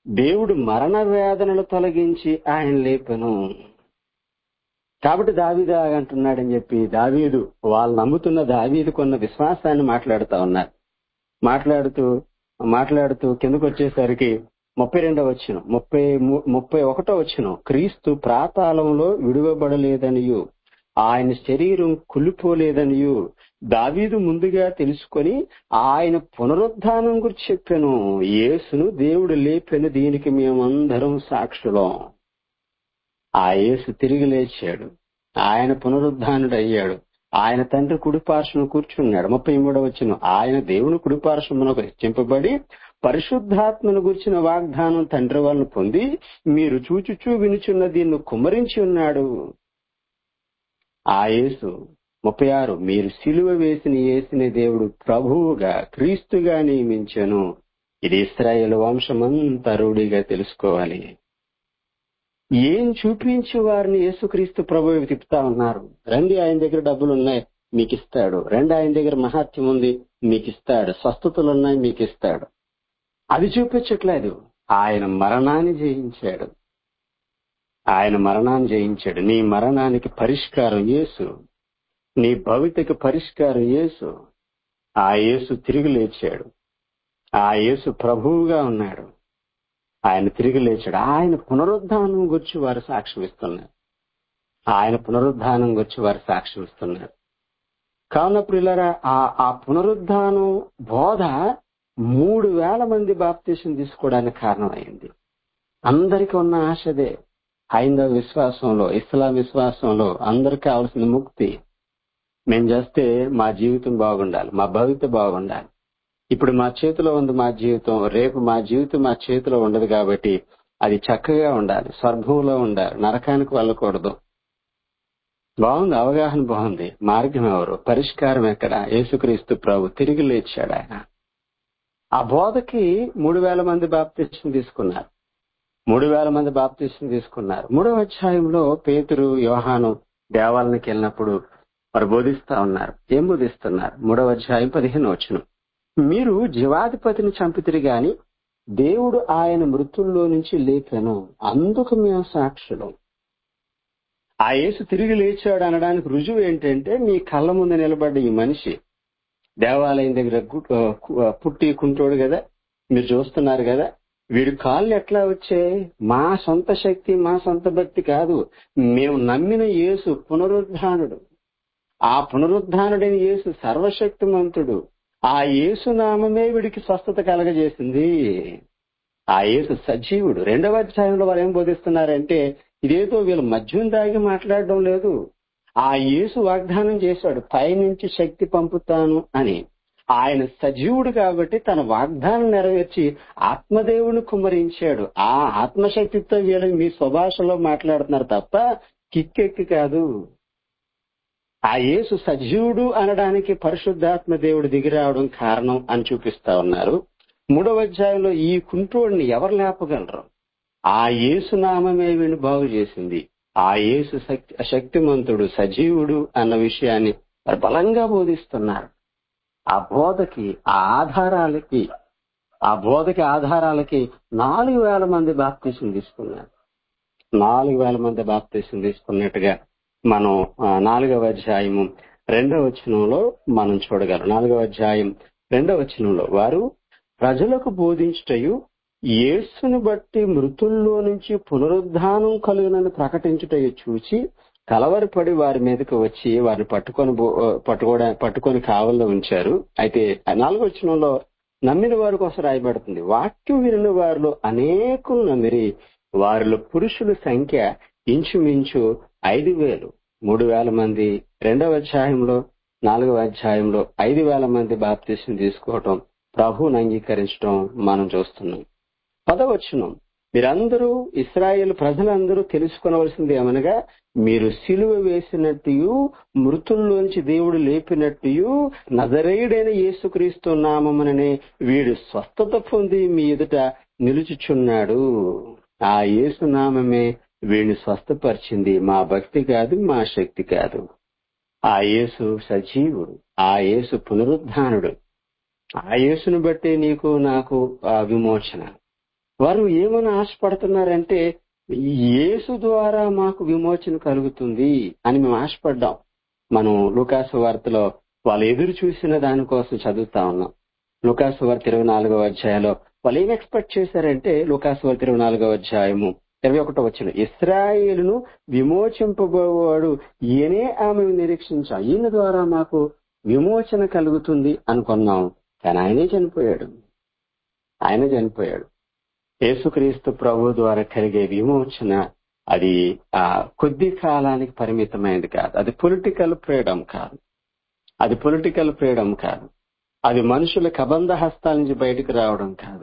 దేవుడు మరణ వేదనలు తొలగించి ఆయన లేపెను కాబట్టి దావీదు అంటున్నాడని చెప్పి దావీదు వాళ్ళు నమ్ముతున్న దావీదు కొన్న విశ్వాసాన్ని మాట్లాడుతా ఉన్నారు మాట్లాడుతూ మాట్లాడుతూ కిందకు వచ్చేసరికి ముప్పై రెండో వచ్చిన ముప్పై ము- ముప్పై ఒకటో వచ్చిన క్రీస్తు ప్రాతాళంలో విడువబడలేదనియు ఆయన శరీరం కులిపోలేదనియు దావీదు ముందుగా తెలుసుకొని ఆయన పునరుద్ధానం గురించి చెప్పాను యేసును దేవుడు లేపెను దీనికి మేమందరం సాక్షులం ఆ యేసు తిరిగి లేచాడు ఆయన పునరుద్ధానుడు అయ్యాడు ఆయన తండ్రి కుడిపార్శ్వను కూర్చున్నాడు ముప్పై మూడవ వచ్చిన ఆయన దేవుని కుడిపార్శ్వమునకు హెచ్చింపబడి పరిశుద్ధాత్మను గురించిన వాగ్దానం తండ్రి వలన పొంది మీరు చూచుచూ వినుచున్న దీన్ని కుమ్మరించి ఉన్నాడు ఆ యేసు ముప్పై ఆరు మీరు సిలువ వేసిన యేసుని దేవుడు ప్రభువుగా క్రీస్తుగా నియమించను ఇది ఇస్రాయేల్ వంశమంతా రూఢిగా తెలుసుకోవాలి ఏం చూపించి వారిని యేసుక్రీస్తు ప్రభు తిప్పుతా ఉన్నారు రండి ఆయన దగ్గర డబ్బులు ఉన్నాయి మీకు ఇస్తాడు రండి ఆయన దగ్గర మహాత్యం ఉంది మీకు ఇస్తాడు స్వస్థతలు ఉన్నాయి మీకు ఇస్తాడు అది చూపించట్లేదు ఆయన మరణాన్ని జయించాడు ఆయన మరణాన్ని జయించాడు నీ మరణానికి పరిష్కారం యేసు నీ భవితకి పరిష్కారం యేసు ఆ యేసు తిరిగి లేచాడు ఆ యేసు ప్రభువుగా ఉన్నాడు ఆయన తిరిగి లేచాడు ఆయన పునరుద్ధానం గురించి వారు సాక్ష్యం ఇస్తున్నారు ఆయన పునరుద్ధానం గురించి వారు సాక్ష్యం ఇస్తున్నారు కావున ప్రియులరా ఆ ఆ పునరుద్ధానం బోధ మూడు వేల మంది బాప్తీసం తీసుకోవడానికి కారణమైంది అందరికి ఉన్న ఆశదే హైందవ విశ్వాసంలో ఇస్లాం విశ్వాసంలో అందరికి కావాల్సిన ముక్తి మేము చేస్తే మా జీవితం బాగుండాలి మా భవిత బాగుండాలి ఇప్పుడు మా చేతిలో ఉంది మా జీవితం రేపు మా జీవితం మా చేతిలో ఉండదు కాబట్టి అది చక్కగా ఉండాలి స్వర్గంలో ఉండాలి నరకానికి వెళ్ళకూడదు బాగుంది అవగాహన బాగుంది మార్గం ఎవరు పరిష్కారం ఎక్కడ యేసుక్రీస్తు ప్రభు తిరిగి లేచాడు ఆయన ఆ బోధకి మూడు వేల మంది బాప్తిష్టం తీసుకున్నారు మూడు వేల మంది బాప్తిష్టం తీసుకున్నారు మూడవ అధ్యాయంలో పేతురు యోహాను దేవాలయానికి వెళ్ళినప్పుడు వారు బోధిస్తా ఉన్నారు ఏం బోధిస్తున్నారు మూడవ అధ్యాయం పదిహేను వచ్చును మీరు జీవాధిపతిని చంపితిరి గాని దేవుడు ఆయన మృతుల్లో నుంచి లేపాను అందుకు మేము సాక్షులం ఆ యేసు తిరిగి లేచాడు అనడానికి రుజువు ఏంటంటే మీ కళ్ళ ముందు నిలబడ్డ ఈ మనిషి దేవాలయం దగ్గర గు- కు- పుట్టి కుంటోడు కదా మీరు చూస్తున్నారు కదా వీడి కాళ్ళు ఎట్లా వచ్చాయి మా సొంత శక్తి మా సొంత భక్తి కాదు మేము నమ్మిన యేసు పునరుద్ధానుడు ఆ పునరుద్ధానుడైన యేసు సర్వశక్తిమంతుడు ఆ యేసు నామమే వీడికి స్వస్థత కలగజేసింది ఆ యేసు సజీవుడు రెండవ అధ్యాయంలో వారు ఏం బోధిస్తున్నారంటే ఇదేదో వీళ్ళు మద్యం దాగి మాట్లాడడం లేదు ఆ యేసు వాగ్దానం చేశాడు పైనుంచి శక్తి పంపుతాను అని ఆయన సజీవుడు కాబట్టి తన వాగ్దానం నెరవేర్చి ఆత్మదేవుని కుమ్మరించాడు ఆ ఆత్మశక్తితో వీళ్ళని మీ స్వభాషలో మాట్లాడుతున్నారు తప్ప కిక్కెక్కి కాదు ఆ యేసు సజీవుడు అనడానికి పరిశుద్ధాత్మ దేవుడు దిగి రావడం కారణం అని చూపిస్తా ఉన్నారు మూడవ అధ్యాయంలో ఈ కుంటోడిని ఎవరు లేపగలరు ఆ యేసు నామమే వీడిని బాగు చేసింది ఆ యేసు శక్తి శక్తిమంతుడు సజీవుడు అన్న విషయాన్ని వారు బలంగా బోధిస్తున్నారు ఆ బోధకి ఆ ఆధారాలకి ఆ బోధకి ఆధారాలకి నాలుగు వేల మంది బాప్తీసం తీసుకున్నారు నాలుగు వేల మంది బాప్తీసం తీసుకున్నట్టుగా మనం ఆ, నాలుగవ అధ్యాయము రెండవ వచనంలో మనం చూడగలం నాలుగవ అధ్యాయం రెండవ వచనంలో వారు ప్రజలకు బోధించుటయు యేసుని బట్టి మృతుల్లో నుంచి పునరుద్ధానం కలుగునని ప్రకటించుటయు చూచి కలవరపడి వారి మీదకి వచ్చి వారిని పట్టుకొని బో- పట్టుకోవడా పట్టుకొని కావల్లో ఉంచారు అయితే ఆ నాలుగో వచనంలో నమ్మిన వారి కోసం రాయబడుతుంది వాక్యం వినిన వారిలో అనేకులు నమ్మిరి వారిలో పురుషుల సంఖ్య ఇంచుమించు ఐదు వేలు మూడు వేల మంది రెండవ అధ్యాయంలో నాలుగవ అధ్యాయంలో ఐదు వేల మంది బాప్తీసం తీసుకోవటం ప్రభువుని అంగీకరించడం మనం చూస్తున్నాం పదవచనం మీరందరూ ఇస్రాయేల్ ప్రజలందరూ తెలుసుకొనవలసింది ఏమనగా మీరు సిలువ వేసినట్టు మృతుల్లోంచి దేవుడు లేపినట్టు నజరేయుడైన యేసుక్రీస్తు నామముననే వీడు స్వస్థత పొంది మీ ఎదుట నిలుచుచున్నాడు ఆ యేసు నామమే వీడిని స్వస్థపరిచింది మా భక్తి కాదు మా శక్తి కాదు ఆ యేసు సజీవుడు ఆ యేసు పునరుద్ధానుడు ఆ యేసును బట్టి నీకు నాకు ఆ విమోచన వారు ఏమని ఆశపడుతున్నారంటే యేసు ద్వారా మాకు విమోచన కలుగుతుంది అని మేము ఆశపడ్డాం మనం లూకాసు వార్తలో వాళ్ళు ఎదురు చూసిన దానికోసం చదువుతా ఉన్నాం లూకాసు వార్త ఇరవై నాలుగవ అధ్యాయంలో వాళ్ళు ఏం ఎక్స్పెక్ట్ చేశారంటే లూకాసు వార్త ఇరవై నాలుగవ అధ్యాయము ఇరవై ఒకటో వచ్చిన ఇస్రాయేలును విమోచింపబోవాడు ఈయనే ఆమె నిరీక్షించాం ఈయన ద్వారా మాకు విమోచన కలుగుతుంది అనుకున్నాం కానీ ఆయనే చనిపోయాడు ఆయన చనిపోయాడు యేసుక్రీస్తు ప్రభు ద్వారా కలిగే విమోచన అది ఆ కొద్ది కాలానికి పరిమితమైనది కాదు అది పొలిటికల్ ఫ్రీడమ్ కాదు అది పొలిటికల్ ఫ్రీడమ్ కాదు అది మనుషుల కబంధ హస్తాల నుంచి బయటకు రావడం కాదు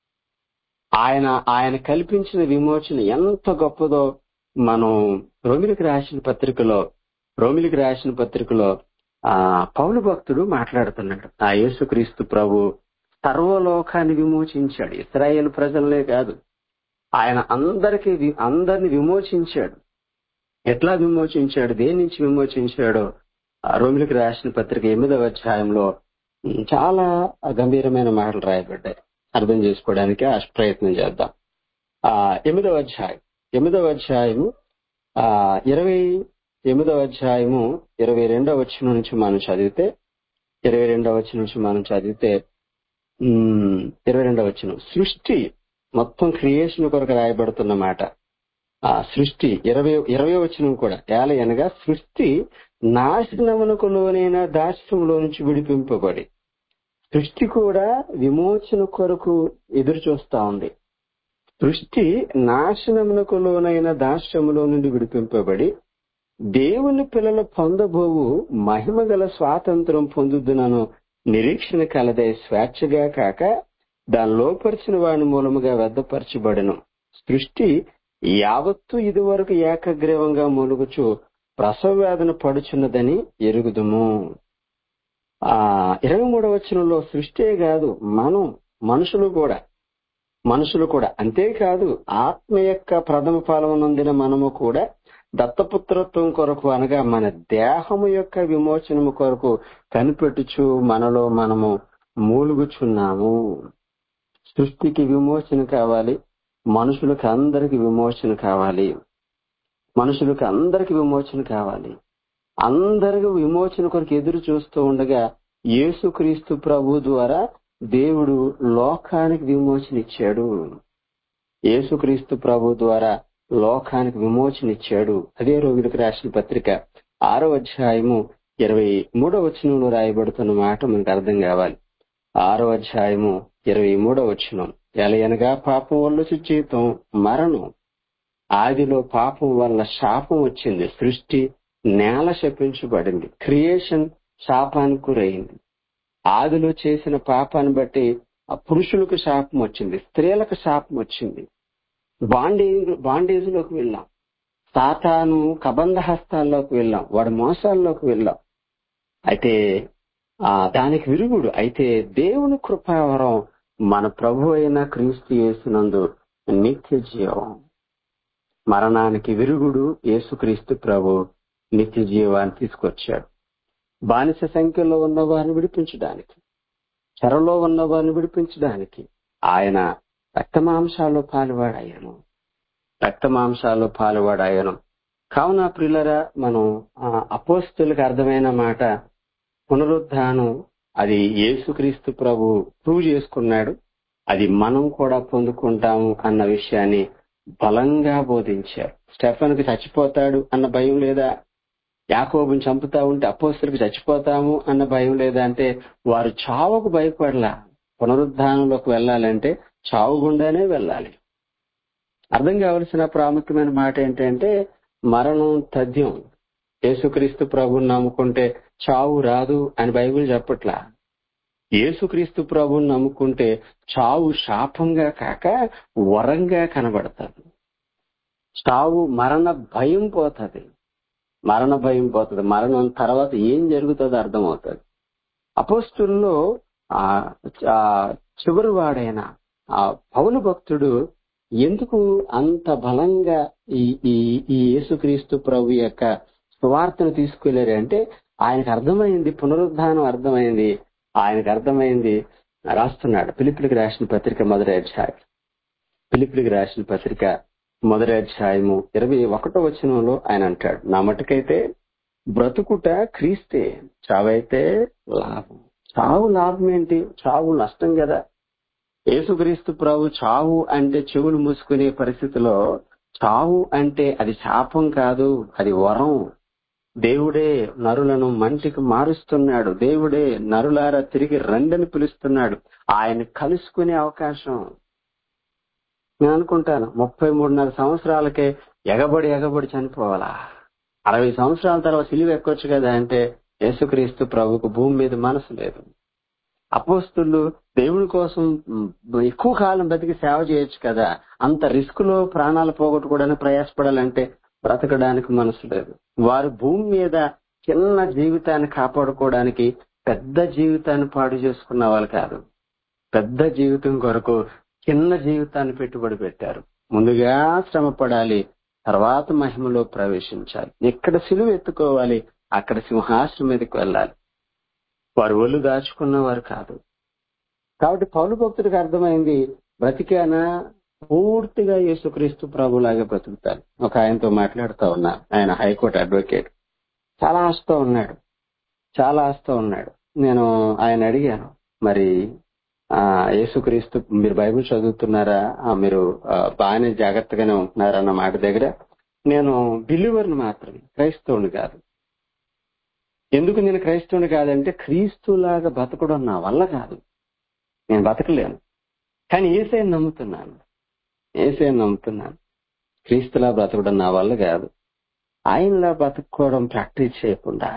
ఆయన ఆయన కల్పించిన విమోచన ఎంత గొప్పదో మనం రోమిలికి రాసిన పత్రికలో రోమిలికి రాసిన పత్రికలో ఆ పౌలు భక్తుడు మాట్లాడుతున్నాడు ఆ యేసుక్రీస్తు ప్రభు సర్వలోకాన్ని విమోచించాడు ఇస్రాయేల్ ప్రజలనే కాదు ఆయన అందరికి అందరిని విమోచించాడు ఎట్లా విమోచించాడు దేని నుంచి విమోచించాడో ఆ రోమిలికి రాసిన పత్రిక ఎనిమిదవ అధ్యాయంలో ఉమ్, చాలా గంభీరమైన మాటలు రాయబడ్డాయి అర్థం చేసుకోవడానికి ఆ ప్రయత్నం చేద్దాం ఆ ఎనిమిదవ అధ్యాయం ఎనిమిదవ అధ్యాయము ఆ ఇరవై ఎనిమిదవ అధ్యాయము ఇరవై రెండవ వచ్చిన నుంచి మనం చదివితే ఇరవై రెండవ వచ్చిన నుంచి మనం చదివితే ఉమ్, ఇరవై రెండవ వచ్చిన సృష్టి మొత్తం క్రియేషన్ కొరకు రాయబడుతున్న మాట ఆ సృష్టి ఇరవై ఇరవై వచనం కూడా ఏల అనగా సృష్టి నాశనమునకు లోనైన దాస్యంలో నుంచి విడిపింపబడి సృష్టి కూడా విమోచన కొరకు ఎదురు చూస్తా ఉంది సృష్టి నాశనమునకు లోనైన దాస్యములో నుండి విడిపింపబడి దేవుని పిల్లలు పొందబోవు మహిమ గల స్వాతంత్రం పొందుదునను నిరీక్షణ కలదే స్వేచ్ఛగా కాక దాని లోపరిచిన వాని మూలముగా వెద్దపరచబడను సృష్టి యావత్తు ఇదివరకు ఏకగ్రీవంగా మూలుగుచు ప్రసవ వేదన పడుచున్నదని ఎరుగుదుము ఆ ఇరవై మూడవ వచనంలో సృష్టే కాదు మనం మనుషులు కూడా మనుషులు కూడా అంతేకాదు ఆత్మ యొక్క ప్రథమ ఫలమునందిన మనము కూడా దత్తపుత్రత్వం కొరకు అనగా మన దేహము యొక్క విమోచనము కొరకు కనిపెట్టుచు మనలో మనము మూలుగుచున్నాము సృష్టికి విమోచన కావాలి మనుషులకు అందరికి విమోచన కావాలి మనుషులకు అందరికి విమోచన కావాలి అందరికి విమోచన కొరకు ఎదురు చూస్తూ ఉండగా యేసుక్రీస్తు ప్రభు ద్వారా దేవుడు లోకానికి విమోచన ఇచ్చాడు యేసుక్రీస్తు ప్రభు ద్వారా లోకానికి విమోచన ఇచ్చాడు అదే రోగులకు రాసిన పత్రిక ఆరో అధ్యాయము ఇరవై మూడో వచనంలో రాయబడుతున్న మాట మనకు అర్థం కావాలి ఆరో అధ్యాయము ఇరవై మూడో వచనం ఎలయనగా పాపం వల్ల జీతం మరణం ఆదిలో పాపం వల్ల శాపం వచ్చింది సృష్టి నేల శపించబడింది క్రియేషన్ శాపానికి గురైంది ఆదిలో చేసిన పాపాన్ని బట్టి ఆ పురుషులకు శాపం వచ్చింది స్త్రీలకు శాపం వచ్చింది బాండేజ్ బాండేజ్ లోకి వెళ్ళాం సాతాను కబంధ హస్తాల్లోకి వెళ్ళాం వాడి మోసాల్లోకి వెళ్ళాం అయితే ఆ దానికి విరుగుడు అయితే దేవుని కృపావరం మన ప్రభు అయిన క్రీస్తు యేసునందు నిత్య జీవం మరణానికి విరుగుడు యేసుక్రీస్తు ప్రభు నిత్య జీవాన్ని తీసుకొచ్చాడు బానిస సంఖ్యలో ఉన్న వారిని విడిపించడానికి చెరలో ఉన్న వారిని విడిపించడానికి ఆయన రక్తమాంసాల్లో పాలువాడాయను రక్తమాంసాల్లో పాలువాడాయను కావున ప్రిల్లరా మనం ఆ అపోస్తులకు అర్థమైన మాట పునరుద్ధానం అది యేసుక్రీస్తు ప్రభు ప్రూవ్ చేసుకున్నాడు అది మనం కూడా పొందుకుంటాము అన్న విషయాన్ని బలంగా బోధించారు స్టెఫన్కి చచ్చిపోతాడు అన్న భయం లేదా యాకోబుని చంపుతా ఉంటే అపోస్తులకు చచ్చిపోతాము అన్న భయం లేదా అంటే వారు చావుకు భయపడలా పునరుద్ధానంలోకి వెళ్ళాలంటే చావు గుండానే వెళ్ళాలి అర్థం కావలసిన ప్రాముఖ్యమైన మాట ఏంటంటే మరణం తథ్యం యేసుక్రీస్తు ప్రభుని నమ్ముకుంటే చావు రాదు అని బైబిల్ చెప్పట్లా యేసుక్రీస్తు ప్రభుని నమ్ముకుంటే చావు శాపంగా కాక వరంగా కనబడతాది చావు మరణ భయం పోతుంది మరణ భయం పోతుంది మరణం తర్వాత ఏం జరుగుతుందో అర్థమవుతుంది అపోస్తుల్లో ఆ ఆ చివరి వాడైన ఆ పౌలు భక్తుడు ఎందుకు అంత బలంగా ఈ ఈ ఈ యేసుక్రీస్తు ప్రభు యొక్క సువార్తను తీసుకెళ్లారు అంటే ఆయనకు అర్థమైంది పునరుద్ధానం అర్థమైంది ఆయనకు అర్థమైంది రాస్తున్నాడు పిలిపిలికి రాసిన పత్రిక మొదటి అధ్యాయం పిలిపిలికి రాసిన పత్రిక మొదటి అధ్యాయము ఇరవై ఒకటో వచనంలో ఆయన అంటాడు నా మటుకైతే బ్రతుకుట క్రీస్తే చావైతే లాభం చావు లాభం ఏంటి చావు నష్టం కదా యేసుక్రీస్తు ప్రభు చావు అంటే చెవులు మూసుకునే పరిస్థితిలో చావు అంటే అది శాపం కాదు అది వరం దేవుడే నరులను మంటికి మారుస్తున్నాడు దేవుడే నరులారా తిరిగి రండని పిలుస్తున్నాడు ఆయన కలుసుకునే అవకాశం నేను అనుకుంటాను ముప్పై మూడున్నర సంవత్సరాలకే ఎగబడి ఎగబడి చనిపోవాలా అరవై సంవత్సరాల తర్వాత సిలువ ఎక్కొచ్చు కదా అంటే యేసుక్రీస్తు ప్రభుకు భూమి మీద మనసు లేదు అపోస్తులు దేవుని కోసం మ్, ఎక్కువ కాలం బతికి సేవ చేయొచ్చు కదా అంత రిస్క్ లో ప్రాణాలు పోగొట్టుకోవడానికి ప్రయాసపడాలంటే బ్రతకడానికి మనసు లేదు వారు భూమి మీద చిన్న జీవితాన్ని కాపాడుకోవడానికి పెద్ద జీవితాన్ని పాడు చేసుకున్న వాళ్ళు కాదు పెద్ద జీవితం కొరకు చిన్న జీవితాన్ని పెట్టుబడి పెట్టారు ముందుగా శ్రమ పడాలి తర్వాత మహిమలో ప్రవేశించాలి ఎక్కడ సిలువ ఎత్తుకోవాలి అక్కడ సింహాసనం మీదకి వెళ్ళాలి వారు ఒళ్ళు దాచుకున్నవారు కాదు కాబట్టి పౌలు భక్తుడికి అర్థమైంది బ్రతికానా పూర్తిగా యేసుక్రీస్తు ప్రభులాగా బ్రతుకుతాను ఒక ఆయనతో మాట్లాడుతూ ఉన్నా ఆయన హైకోర్టు అడ్వకేట్ చాలా ఆస్తో ఉన్నాడు చాలా ఆస్తో ఉన్నాడు నేను ఆయన అడిగాను మరి ఆ యేసుక్రీస్తు మీరు బైబిల్ చదువుతున్నారా ఆ, మీరు ఆ, బాగానే జాగ్రత్తగానే ఉంటున్నారా అన్న మాట దగ్గర నేను బిలీవర్ని మాత్రమే క్రైస్తవుని కాదు ఎందుకు నేను క్రైస్తవుని కాదంటే క్రీస్తులాగా బతకడం నా వల్ల కాదు నేను బతకలేను కానీ ఏసైని నమ్ముతున్నాను ఏసైని నమ్ముతున్నాను క్రీస్తులా బ్రతకడం నా వల్ల కాదు ఆయనలా బతుక్కోవడం ప్రాక్టీస్ చేయకుండా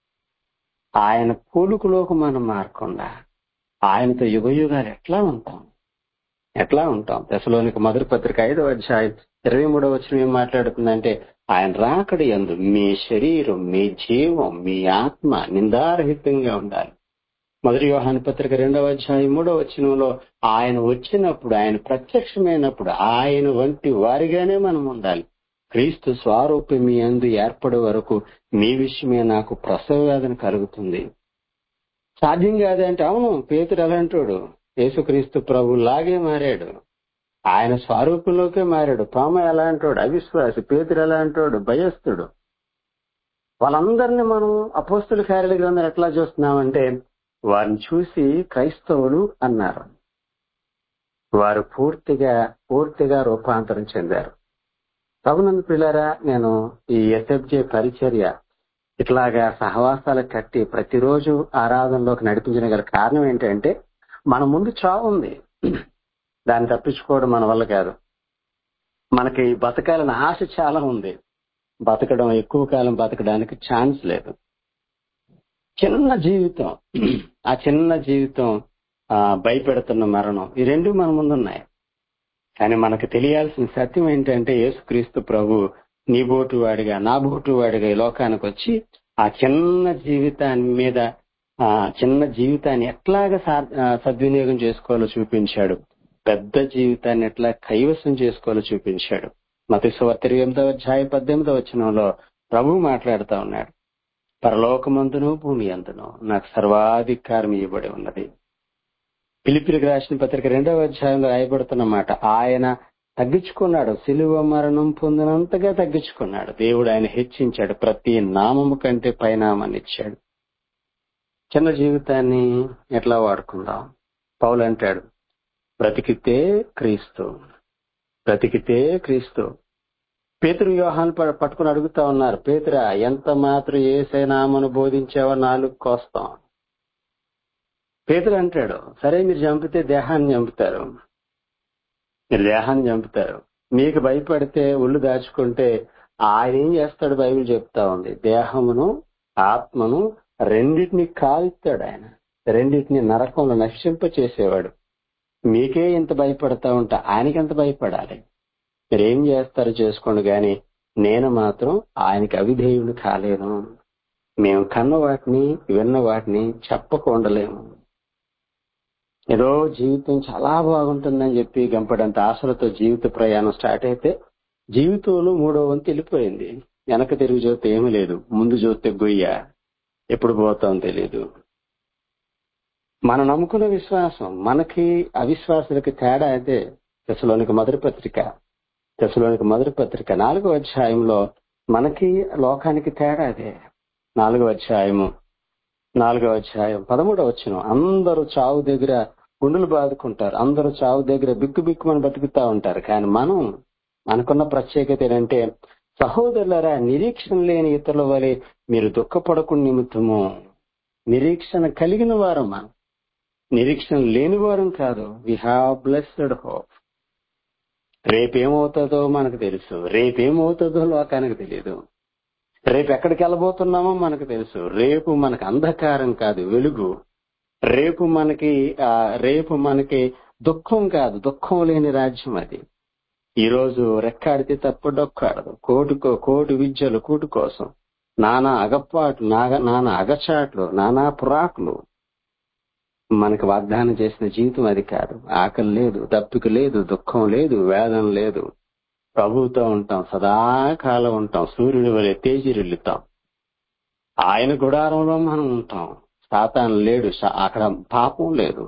ఆయన పోలుకులోకి మనం మారకుండా ఆయనతో యుగ యుగాలు ఎట్లా ఉంటాం ఎట్లా ఉంటాం దశలోనికి మొదటి పత్రిక ఐదో అధ్యాయం ఇరవై మూడో వచ్చిన ఏం మాట్లాడుతుందంటే ఆయన రాకడి ఎందు మీ శరీరం మీ జీవం మీ ఆత్మ నిందారహితంగా ఉండాలి మొదటి యోహాను పత్రిక రెండవ అధ్యాయం మూడవ వచనంలో ఆయన వచ్చినప్పుడు ఆయన ప్రత్యక్షమైనప్పుడు ఆయన వంటి వారిగానే మనం ఉండాలి క్రీస్తు స్వారూప్యం మీ అందు ఏర్పడే వరకు మీ విషయమే నాకు ప్రసవ వేదన కలుగుతుంది సాధ్యం కాదంటే అవును పేతుడు ఎలాంటోడు యేసుక్రీస్తు ప్రభు లాగే మారాడు ఆయన స్వరూపంలోకే మారాడు పామ ఎలాంటోడు అవిశ్వాసి పేతుడు ఎలాంటోడు భయస్థుడు వాళ్ళందరినీ మనం అపోస్తుల కార్యాల గ్రంథం ఎట్లా చూస్తున్నామంటే వారిని చూసి క్రైస్తవులు అన్నారు వారు పూర్తిగా పూర్తిగా రూపాంతరం చెందారు ప్రభునందు పిల్లరా నేను ఈ ఎస్ఎఫ్జే పరిచర్య ఇట్లాగా సహవాసాలకు కట్టి ప్రతిరోజు ఆరాధనలోకి నడిపించిన గల కారణం ఏంటంటే మన ముందు చావు ఉంది దాన్ని తప్పించుకోవడం మన వల్ల కాదు మనకి బతకాలని ఆశ చాలా ఉంది బతకడం ఎక్కువ కాలం బతకడానికి ఛాన్స్ లేదు చిన్న జీవితం ఆ చిన్న జీవితం ఆ భయపెడుతున్న మరణం ఈ రెండు మన ముందున్నాయి కానీ మనకు తెలియాల్సిన సత్యం ఏంటంటే యేసుక్రీస్తు ప్రభు నీ బోటు వాడిగా నా బోటు వాడిగా ఈ లోకానికి వచ్చి ఆ చిన్న జీవితాన్ని మీద ఆ చిన్న జీవితాన్ని ఎట్లాగా సా- ఆ, సద్వినియోగం చేసుకోవాలో చూపించాడు పెద్ద జీవితాన్ని ఎట్లా కైవసం చేసుకోవాలో చూపించాడు మతేశ్వర ఎనిమిదవ అధ్యాయ పద్దెనిమిదవ వచనంలో ప్రభు మాట్లాడుతా ఉన్నాడు పరలోకమందును భూమి అందును నాకు సర్వాధికారం ఇవ్వబడి ఉన్నది పిలిపిలికి రాసిన పత్రిక రెండవ అధ్యాయంలో రాయబడుతున్న మాట ఆయన తగ్గించుకున్నాడు సిలువ మరణం పొందినంతగా తగ్గించుకున్నాడు దేవుడు ఆయన హెచ్చించాడు ప్రతి నామము కంటే పైనామాన్ని ఇచ్చాడు చిన్న జీవితాన్ని ఎట్లా వాడుకుందాం పౌలు అంటాడు బ్రతికితే క్రీస్తు బ్రతికితే క్రీస్తు పేతురు వ్యూహాన్ని పట్టుకుని అడుగుతా ఉన్నారు పేతురా ఎంత మాత్రం ఏ నామను బోధించావో నాలుగు కోస్తాం పేతురు అంటాడు సరే మీరు చంపితే దేహాన్ని చంపుతారు మీరు దేహాన్ని చంపుతారు మీకు భయపడితే ఒళ్ళు దాచుకుంటే ఆయన ఏం చేస్తాడు బైబిల్ చెప్తా ఉంది దేహమును ఆత్మను రెండింటిని కాల్స్తాడు ఆయన రెండింటిని నరకంలో నశింప చేసేవాడు మీకే ఇంత భయపడతా ఉంటా ఆయనకి ఎంత భయపడాలి మీరేం చేస్తారో చేసుకోండి గాని నేను మాత్రం ఆయనకి అవిధేయుడు కాలేను మేము కన్న వాటిని విన్న వాటిని చెప్పకుండలేము ఏదో జీవితం చాలా బాగుంటుందని చెప్పి గంపడంత ఆశలతో జీవిత ప్రయాణం స్టార్ట్ అయితే జీవితంలో మూడో వంతు వెళ్ళిపోయింది వెనక తిరిగి చూస్తే ఏమీ లేదు ముందు చూస్తే గొయ్య ఎప్పుడు పోతాం తెలియదు మనం నమ్ముకున్న విశ్వాసం మనకి అవిశ్వాసులకి తేడా అయితే దశలోనికి మొదటి పత్రిక దశలోనికి మొదటి పత్రిక నాలుగో అధ్యాయంలో మనకి లోకానికి తేడా అదే నాలుగో అధ్యాయము నాలుగో అధ్యాయం పదమూడవ వచ్చిన అందరూ చావు దగ్గర గుండెలు బాదుకుంటారు అందరూ చావు దగ్గర బిక్కు బిక్కుమని బతుకుతా ఉంటారు కానీ మనం మనకున్న ప్రత్యేకత ఏంటంటే సహోదరులరా నిరీక్షణ లేని ఇతరుల వలె మీరు దుఃఖపడకు నిమిత్తము నిరీక్షణ కలిగిన వారు మనం నిరీక్షణ లేని వారం కాదు వి హ్యావ్ బ్లెస్డ్ హోప్ రేపేమవుతుందో మనకు తెలుసు రేపేమవుతుందో లోకానికి తెలియదు రేపు ఎక్కడికి వెళ్ళబోతున్నామో మనకు తెలుసు రేపు మనకు అంధకారం కాదు వెలుగు రేపు మనకి ఆ రేపు మనకి దుఃఖం కాదు దుఃఖం లేని రాజ్యం అది ఈ రోజు రెక్కాడితే తప్పు డొక్కాడదు కోటుకో కోటి విద్యలు కూటు కోసం నానా అగపాట్లు నాగ- నానా అగచాట్లు నానా పురాకులు మనకు వాగ్దానం చేసిన జీవితం అది కాదు ఆకలి లేదు దప్పిక లేదు దుఃఖం లేదు వేదన లేదు ప్రభువుతో ఉంటాం సదాకాలం ఉంటాం సూర్యుడి వలె తేజిరిల్లుతాం ఆయన గుడారంలో మనం ఉంటాం సాతాను లేడు సా- అక్కడ పాపం లేదు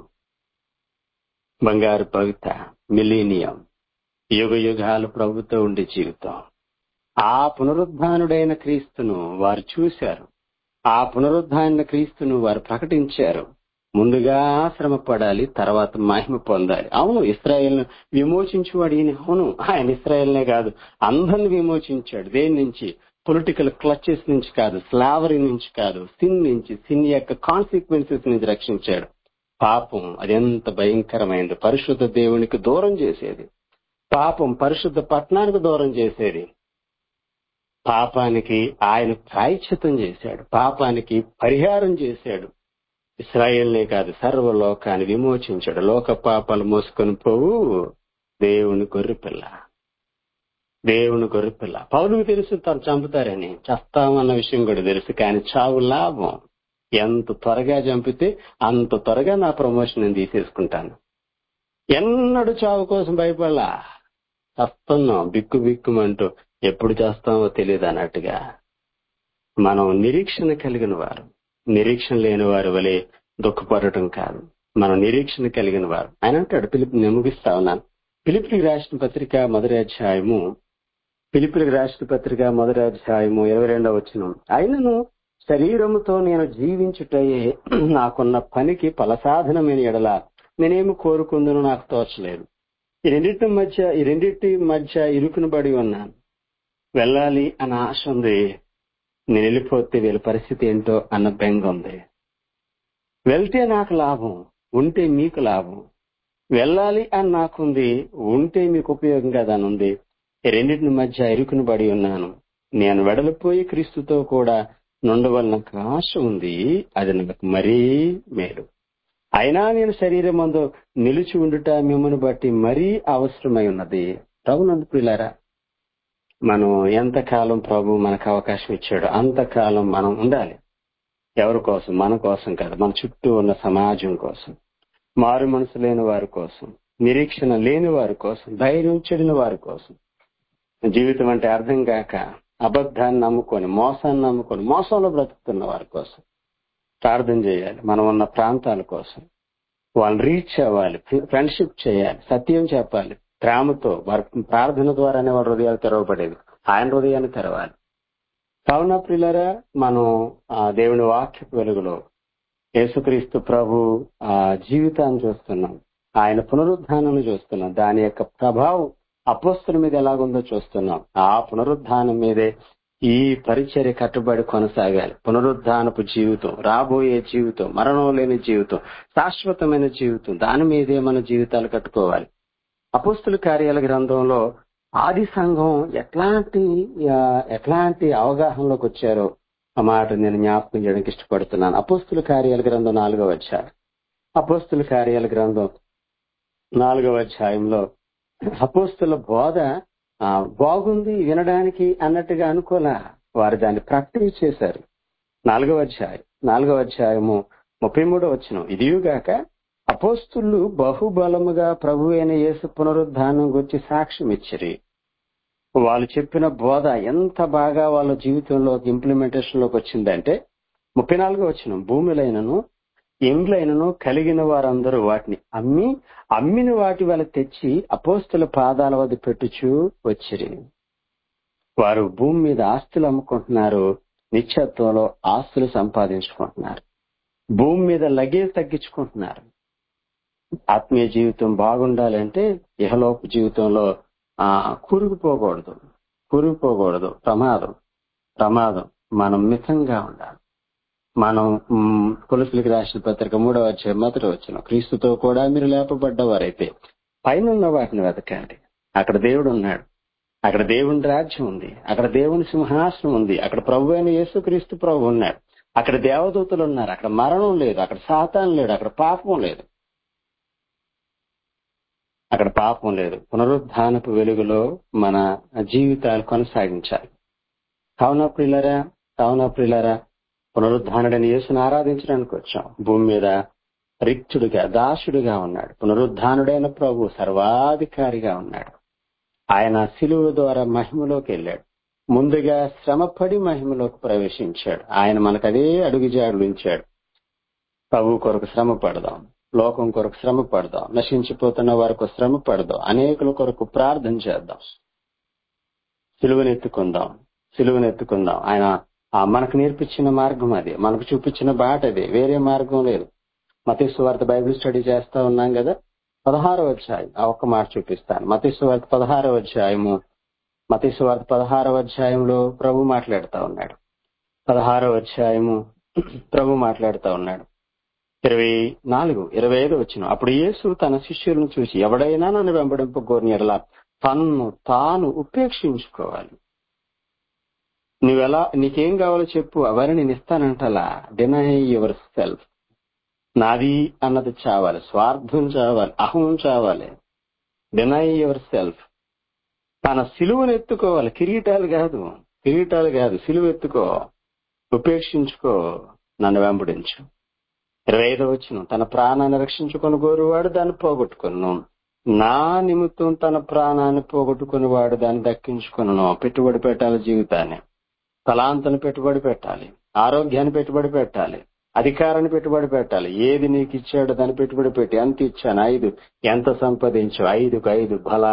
బంగారు పవిత మిలీనియం యుగ యుగాలు ప్రభుతో ఉండే జీవితం ఆ పునరుద్ధానుడైన క్రీస్తును వారు చూశారు ఆ పునరుద్ధాన క్రీస్తును వారు ప్రకటించారు ముందుగా శ్రమ పడాలి తర్వాత మహిమ పొందాలి అవును ఇస్రాయేల్ విమోచించువాడు ఈయన అవును ఆయన ఇస్రాయేల్నే కాదు అందరిని విమోచించాడు దేని నుంచి పొలిటికల్ క్లచెస్ నుంచి కాదు స్లావరీ నుంచి కాదు సిన్ నుంచి సిన్ యొక్క కాన్సిక్వెన్సెస్ నుంచి రక్షించాడు పాపం అది ఎంత భయంకరమైనది పరిశుద్ధ దేవునికి దూరం చేసేది పాపం పరిశుద్ధ పట్టణానికి దూరం చేసేది పాపానికి ఆయన ప్రాయశ్చితం చేశాడు పాపానికి పరిహారం చేశాడు ఇస్రాయేల్నే కాదు సర్వలోకాన్ని విమోచించాడు లోక పాపాలు మోసుకొని పోవు దేవుని గొర్రెపిల్ల దేవుని గొర్రెపిల్ల పౌరుకు తెలుసు తను చంపుతారని చస్తామన్న విషయం కూడా తెలుసు కానీ చావు లాభం ఎంత త్వరగా చంపితే అంత త్వరగా నా ప్రమోషన్ నేను తీసేసుకుంటాను ఎన్నడూ చావు కోసం భయపడలా చస్తున్నాం బిక్కు బిక్కుమంటూ ఎప్పుడు చేస్తామో తెలియదు అన్నట్టుగా మనం నిరీక్షణ కలిగిన వారు నిరీక్షణ లేని వారి వలె దుఃఖపడటం కాదు మనం నిరీక్షణ కలిగిన వారు ఆయన అంటాడు పిలుపు నేను ముగిస్తా ఉన్నాను పిలుపుకి రాసిన పత్రిక మొదటి అధ్యాయము పిలుపులకు రాసిన పత్రిక మొదటి అధ్యాయము ఇరవై రెండవ వచ్చిన అయినను శరీరముతో నేను జీవించుటయే నాకున్న పనికి ఫలసాధనమైన ఎడల నేనేమి కోరుకుందునో నాకు తోచలేదు ఈ రెండింటి మధ్య ఈ రెండింటి మధ్య ఇరుకునబడి ఉన్నాను వెళ్ళాలి అన్న ఆశ ఉంది నేను వెళ్ళిపోతే వీళ్ళ పరిస్థితి ఏంటో అన్న బెంగ ఉంది వెళ్తే నాకు లాభం ఉంటే మీకు లాభం వెళ్ళాలి అని నాకుంది ఉంటే మీకు ఉపయోగం కదా అని ఉంది ఈ రెండింటి మధ్య ఇరుకుని పడి ఉన్నాను నేను వెడలిపోయి క్రీస్తుతో కూడా నుండవలన నాకు ఆశ ఉంది అది నాకు మరీ మేలు అయినా నేను శరీరం మందు నిలిచి ఉండుట మిమ్మల్ని బట్టి మరీ అవసరమై ఉన్నది ప్రభునందు ప్రియులారా మనం ఎంతకాలం ప్రభు మనకు అవకాశం ఇచ్చాడో అంతకాలం మనం ఉండాలి ఎవరి కోసం మన కోసం కాదు మన చుట్టూ ఉన్న సమాజం కోసం మారు మనసు లేని వారి కోసం నిరీక్షణ లేని వారి కోసం ధైర్యం చెడిన వారి కోసం జీవితం అంటే అర్థం కాక అబద్ధాన్ని నమ్ముకొని మోసాన్ని నమ్ముకొని మోసంలో బ్రతుకుతున్న వారి కోసం ప్రార్థన చేయాలి మనం ఉన్న ప్రాంతాల కోసం వాళ్ళని రీచ్ అవ్వాలి ఫ్రెండ్షిప్ చేయాలి సత్యం చెప్పాలి ప్రేమతో వారి ప్రార్థన ద్వారానే వారి హృదయాలు తెరవబడేది ఆయన హృదయాన్ని తెరవాలి కావున ప్రియులరా మనం ఆ దేవుని వాక్య వెలుగులో యేసుక్రీస్తు ప్రభు ఆ జీవితాన్ని చూస్తున్నాం ఆయన పునరుద్ధానం చూస్తున్నాం దాని యొక్క ప్రభావం అపోస్తుల మీద ఎలాగుందో చూస్తున్నాం ఆ పునరుద్ధానం మీదే ఈ పరిచర్య కట్టుబడి కొనసాగాలి పునరుద్ధానపు జీవితం రాబోయే జీవితం మరణం లేని జీవితం శాశ్వతమైన జీవితం దాని మీదే మన జీవితాలు కట్టుకోవాలి అపోస్తుల కార్యాల గ్రంథంలో ఆది సంఘం ఎట్లాంటి ఆ, ఎట్లాంటి అవగాహనలోకి వచ్చారో ఆ మాట నేను జ్ఞాపకం చేయడానికి ఇష్టపడుతున్నాను అపోస్తుల కార్యాల గ్రంథం నాలుగవ అధ్యాయం అపోస్తుల కార్యాల గ్రంథం నాలుగవ అధ్యాయంలో అపోస్తుల బోధ ఆ, బాగుంది వినడానికి అన్నట్టుగా అనుకోలా వారు దాన్ని ప్రాక్టీస్ చేశారు నాలుగవ అధ్యాయం నాలుగవ అధ్యాయము ముప్పై మూడో వచ్చిన ఇదియుగాక అపోస్తులు బహుబలముగా ప్రభు అయిన యేసు పునరుద్ధానం గురించి సాక్ష్యం ఇచ్చిరి వాళ్ళు చెప్పిన బోధ ఎంత బాగా వాళ్ళ జీవితంలో ఇంప్లిమెంటేషన్ లోకి వచ్చిందంటే ముప్పై నాలుగో వచ్చిన భూమిలైనను ఎండ్లైనను కలిగిన వారందరూ వాటిని అమ్మి అమ్మిన వాటి వల్ల తెచ్చి అపోస్తుల పాదాల వద్ద పెట్టుచూ వచ్చిరి వారు భూమి మీద ఆస్తులు అమ్ముకుంటున్నారు నిత్యత్వంలో ఆస్తులు సంపాదించుకుంటున్నారు భూమి మీద లగేజ్ తగ్గించుకుంటున్నారు ఆత్మీయ జీవితం బాగుండాలంటే ఇహలోపు జీవితంలో ఆ కూరుకుపోకూడదు కూరుకుపోకూడదు ప్రమాదం ప్రమాదం మనం మితంగా ఉండాలి మనం మ్, కొలసులకు రాసిన పత్రిక మూడవ వచ్చే మొదటి వచ్చిన క్రీస్తుతో కూడా మీరు లేపబడ్డవారైతే పైన ఉన్న వాటిని వెతకండి అక్కడ దేవుడు ఉన్నాడు అక్కడ దేవుని రాజ్యం ఉంది అక్కడ దేవుని సింహాసనం ఉంది అక్కడ ప్రభు అయిన యేసుక్రీస్తు ప్రభు ఉన్నాడు అక్కడ దేవదూతలు ఉన్నారు అక్కడ మరణం లేదు అక్కడ సాతాన్ లేడు అక్కడ పాపం లేదు అక్కడ పాపం లేదు పునరుద్ధానపు వెలుగులో మన జీవితాలు కొనసాగించాలి కావున ప్రియులరా కావున ప్రియులరా పునరుద్ధానుడని యేసును ఆరాధించడానికి వచ్చాం భూమి మీద రిక్తుడిగా దాసుడిగా ఉన్నాడు పునరుద్ధానుడైన ప్రభు సర్వాధికారిగా ఉన్నాడు ఆయన శిలువ ద్వారా మహిమలోకి వెళ్ళాడు ముందుగా శ్రమపడి మహిమలోకి ప్రవేశించాడు ఆయన మనకు అదే అడుగుజాడులు ఉంచాడు ప్రభు కొరకు శ్రమ పడదాం లోకం కొరకు శ్రమ పడదాం నశించిపోతున్న వరకు శ్రమ పడదాం అనేకుల కొరకు ప్రార్థన చేద్దాం సిలువనెత్తుకుందాం సిలువనెత్తుకుందాం ఆయన ఆ మనకు నేర్పించిన మార్గం అది మనకు చూపించిన బాట అది వేరే మార్గం లేదు మతీసు వార్త బైబిల్ స్టడీ చేస్తా ఉన్నాం కదా పదహారో అధ్యాయం ఆ ఒక్క మాట చూపిస్తాను మతీసు వార్త పదహారో అధ్యాయము మతీసు వార్త పదహారో అధ్యాయంలో ప్రభు మాట్లాడుతా ఉన్నాడు పదహారో అధ్యాయము ప్రభు మాట్లాడుతా ఉన్నాడు ఇరవై నాలుగు ఇరవై ఐదు వచ్చిన అప్పుడు యేసు తన శిష్యులను చూసి ఎవడైనా నన్ను వెంబడింపగోరిని ఎడలా తన్ను తాను ఉపేక్షించుకోవాలి నువ్వెలా నీకేం కావాలో చెప్పు అవన్నీ నేను ఇస్తానంటలా డినై యువర్ సెల్ఫ్ నాది అన్నది చావాలి స్వార్థం చావాలి అహం చావాలి డినై యువర్ సెల్ఫ్ తన సిలువను ఎత్తుకోవాలి కిరీటాలు కాదు కిరీటాలు కాదు సిలువ ఎత్తుకో ఉపేక్షించుకో నన్ను వెంబడించు ఇరవై ఐదో వచ్చిన తన ప్రాణాన్ని రక్షించుకొని గోరువాడు దాన్ని పోగొట్టుకును నా నిమిత్తం తన ప్రాణాన్ని పోగొట్టుకుని వాడు దాన్ని దక్కించుకును పెట్టుబడి పెట్టాలి జీవితాన్ని తలాంతను పెట్టుబడి పెట్టాలి ఆరోగ్యాన్ని పెట్టుబడి పెట్టాలి అధికారాన్ని పెట్టుబడి పెట్టాలి ఏది నీకు ఇచ్చాడో దాన్ని పెట్టుబడి పెట్టి ఎంత ఇచ్చాను ఐదు ఎంత సంపాదించు ఐదుకు ఐదు బలా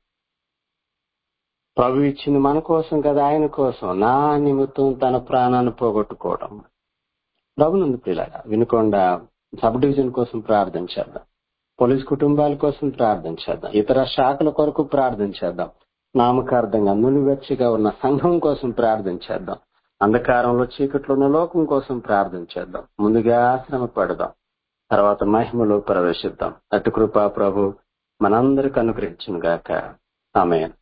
ప్రభు ఇచ్చింది మన కోసం కదా ఆయన కోసం నా నిమిత్తం తన ప్రాణాన్ని పోగొట్టుకోవడం ప్రభునందు పిల్లగా వినుకొండ సబ్ డివిజన్ కోసం ప్రార్థన చేద్దాం పోలీస్ కుటుంబాల కోసం ప్రార్థన చేద్దాం ఇతర శాఖల కొరకు ప్రార్థన చేద్దాం నామకార్థంగా నులివెచ్చగా ఉన్న సంఘం కోసం ప్రార్థన చేద్దాం అంధకారంలో చీకట్లో ఉన్న లోకం కోసం ప్రార్థన చేద్దాం ముందుగా శ్రమ పడదాం తర్వాత మహిమలో ప్రవేశిద్దాం అటు కృపా ప్రభు మనందరికి అనుగ్రహించును గాక ఆమె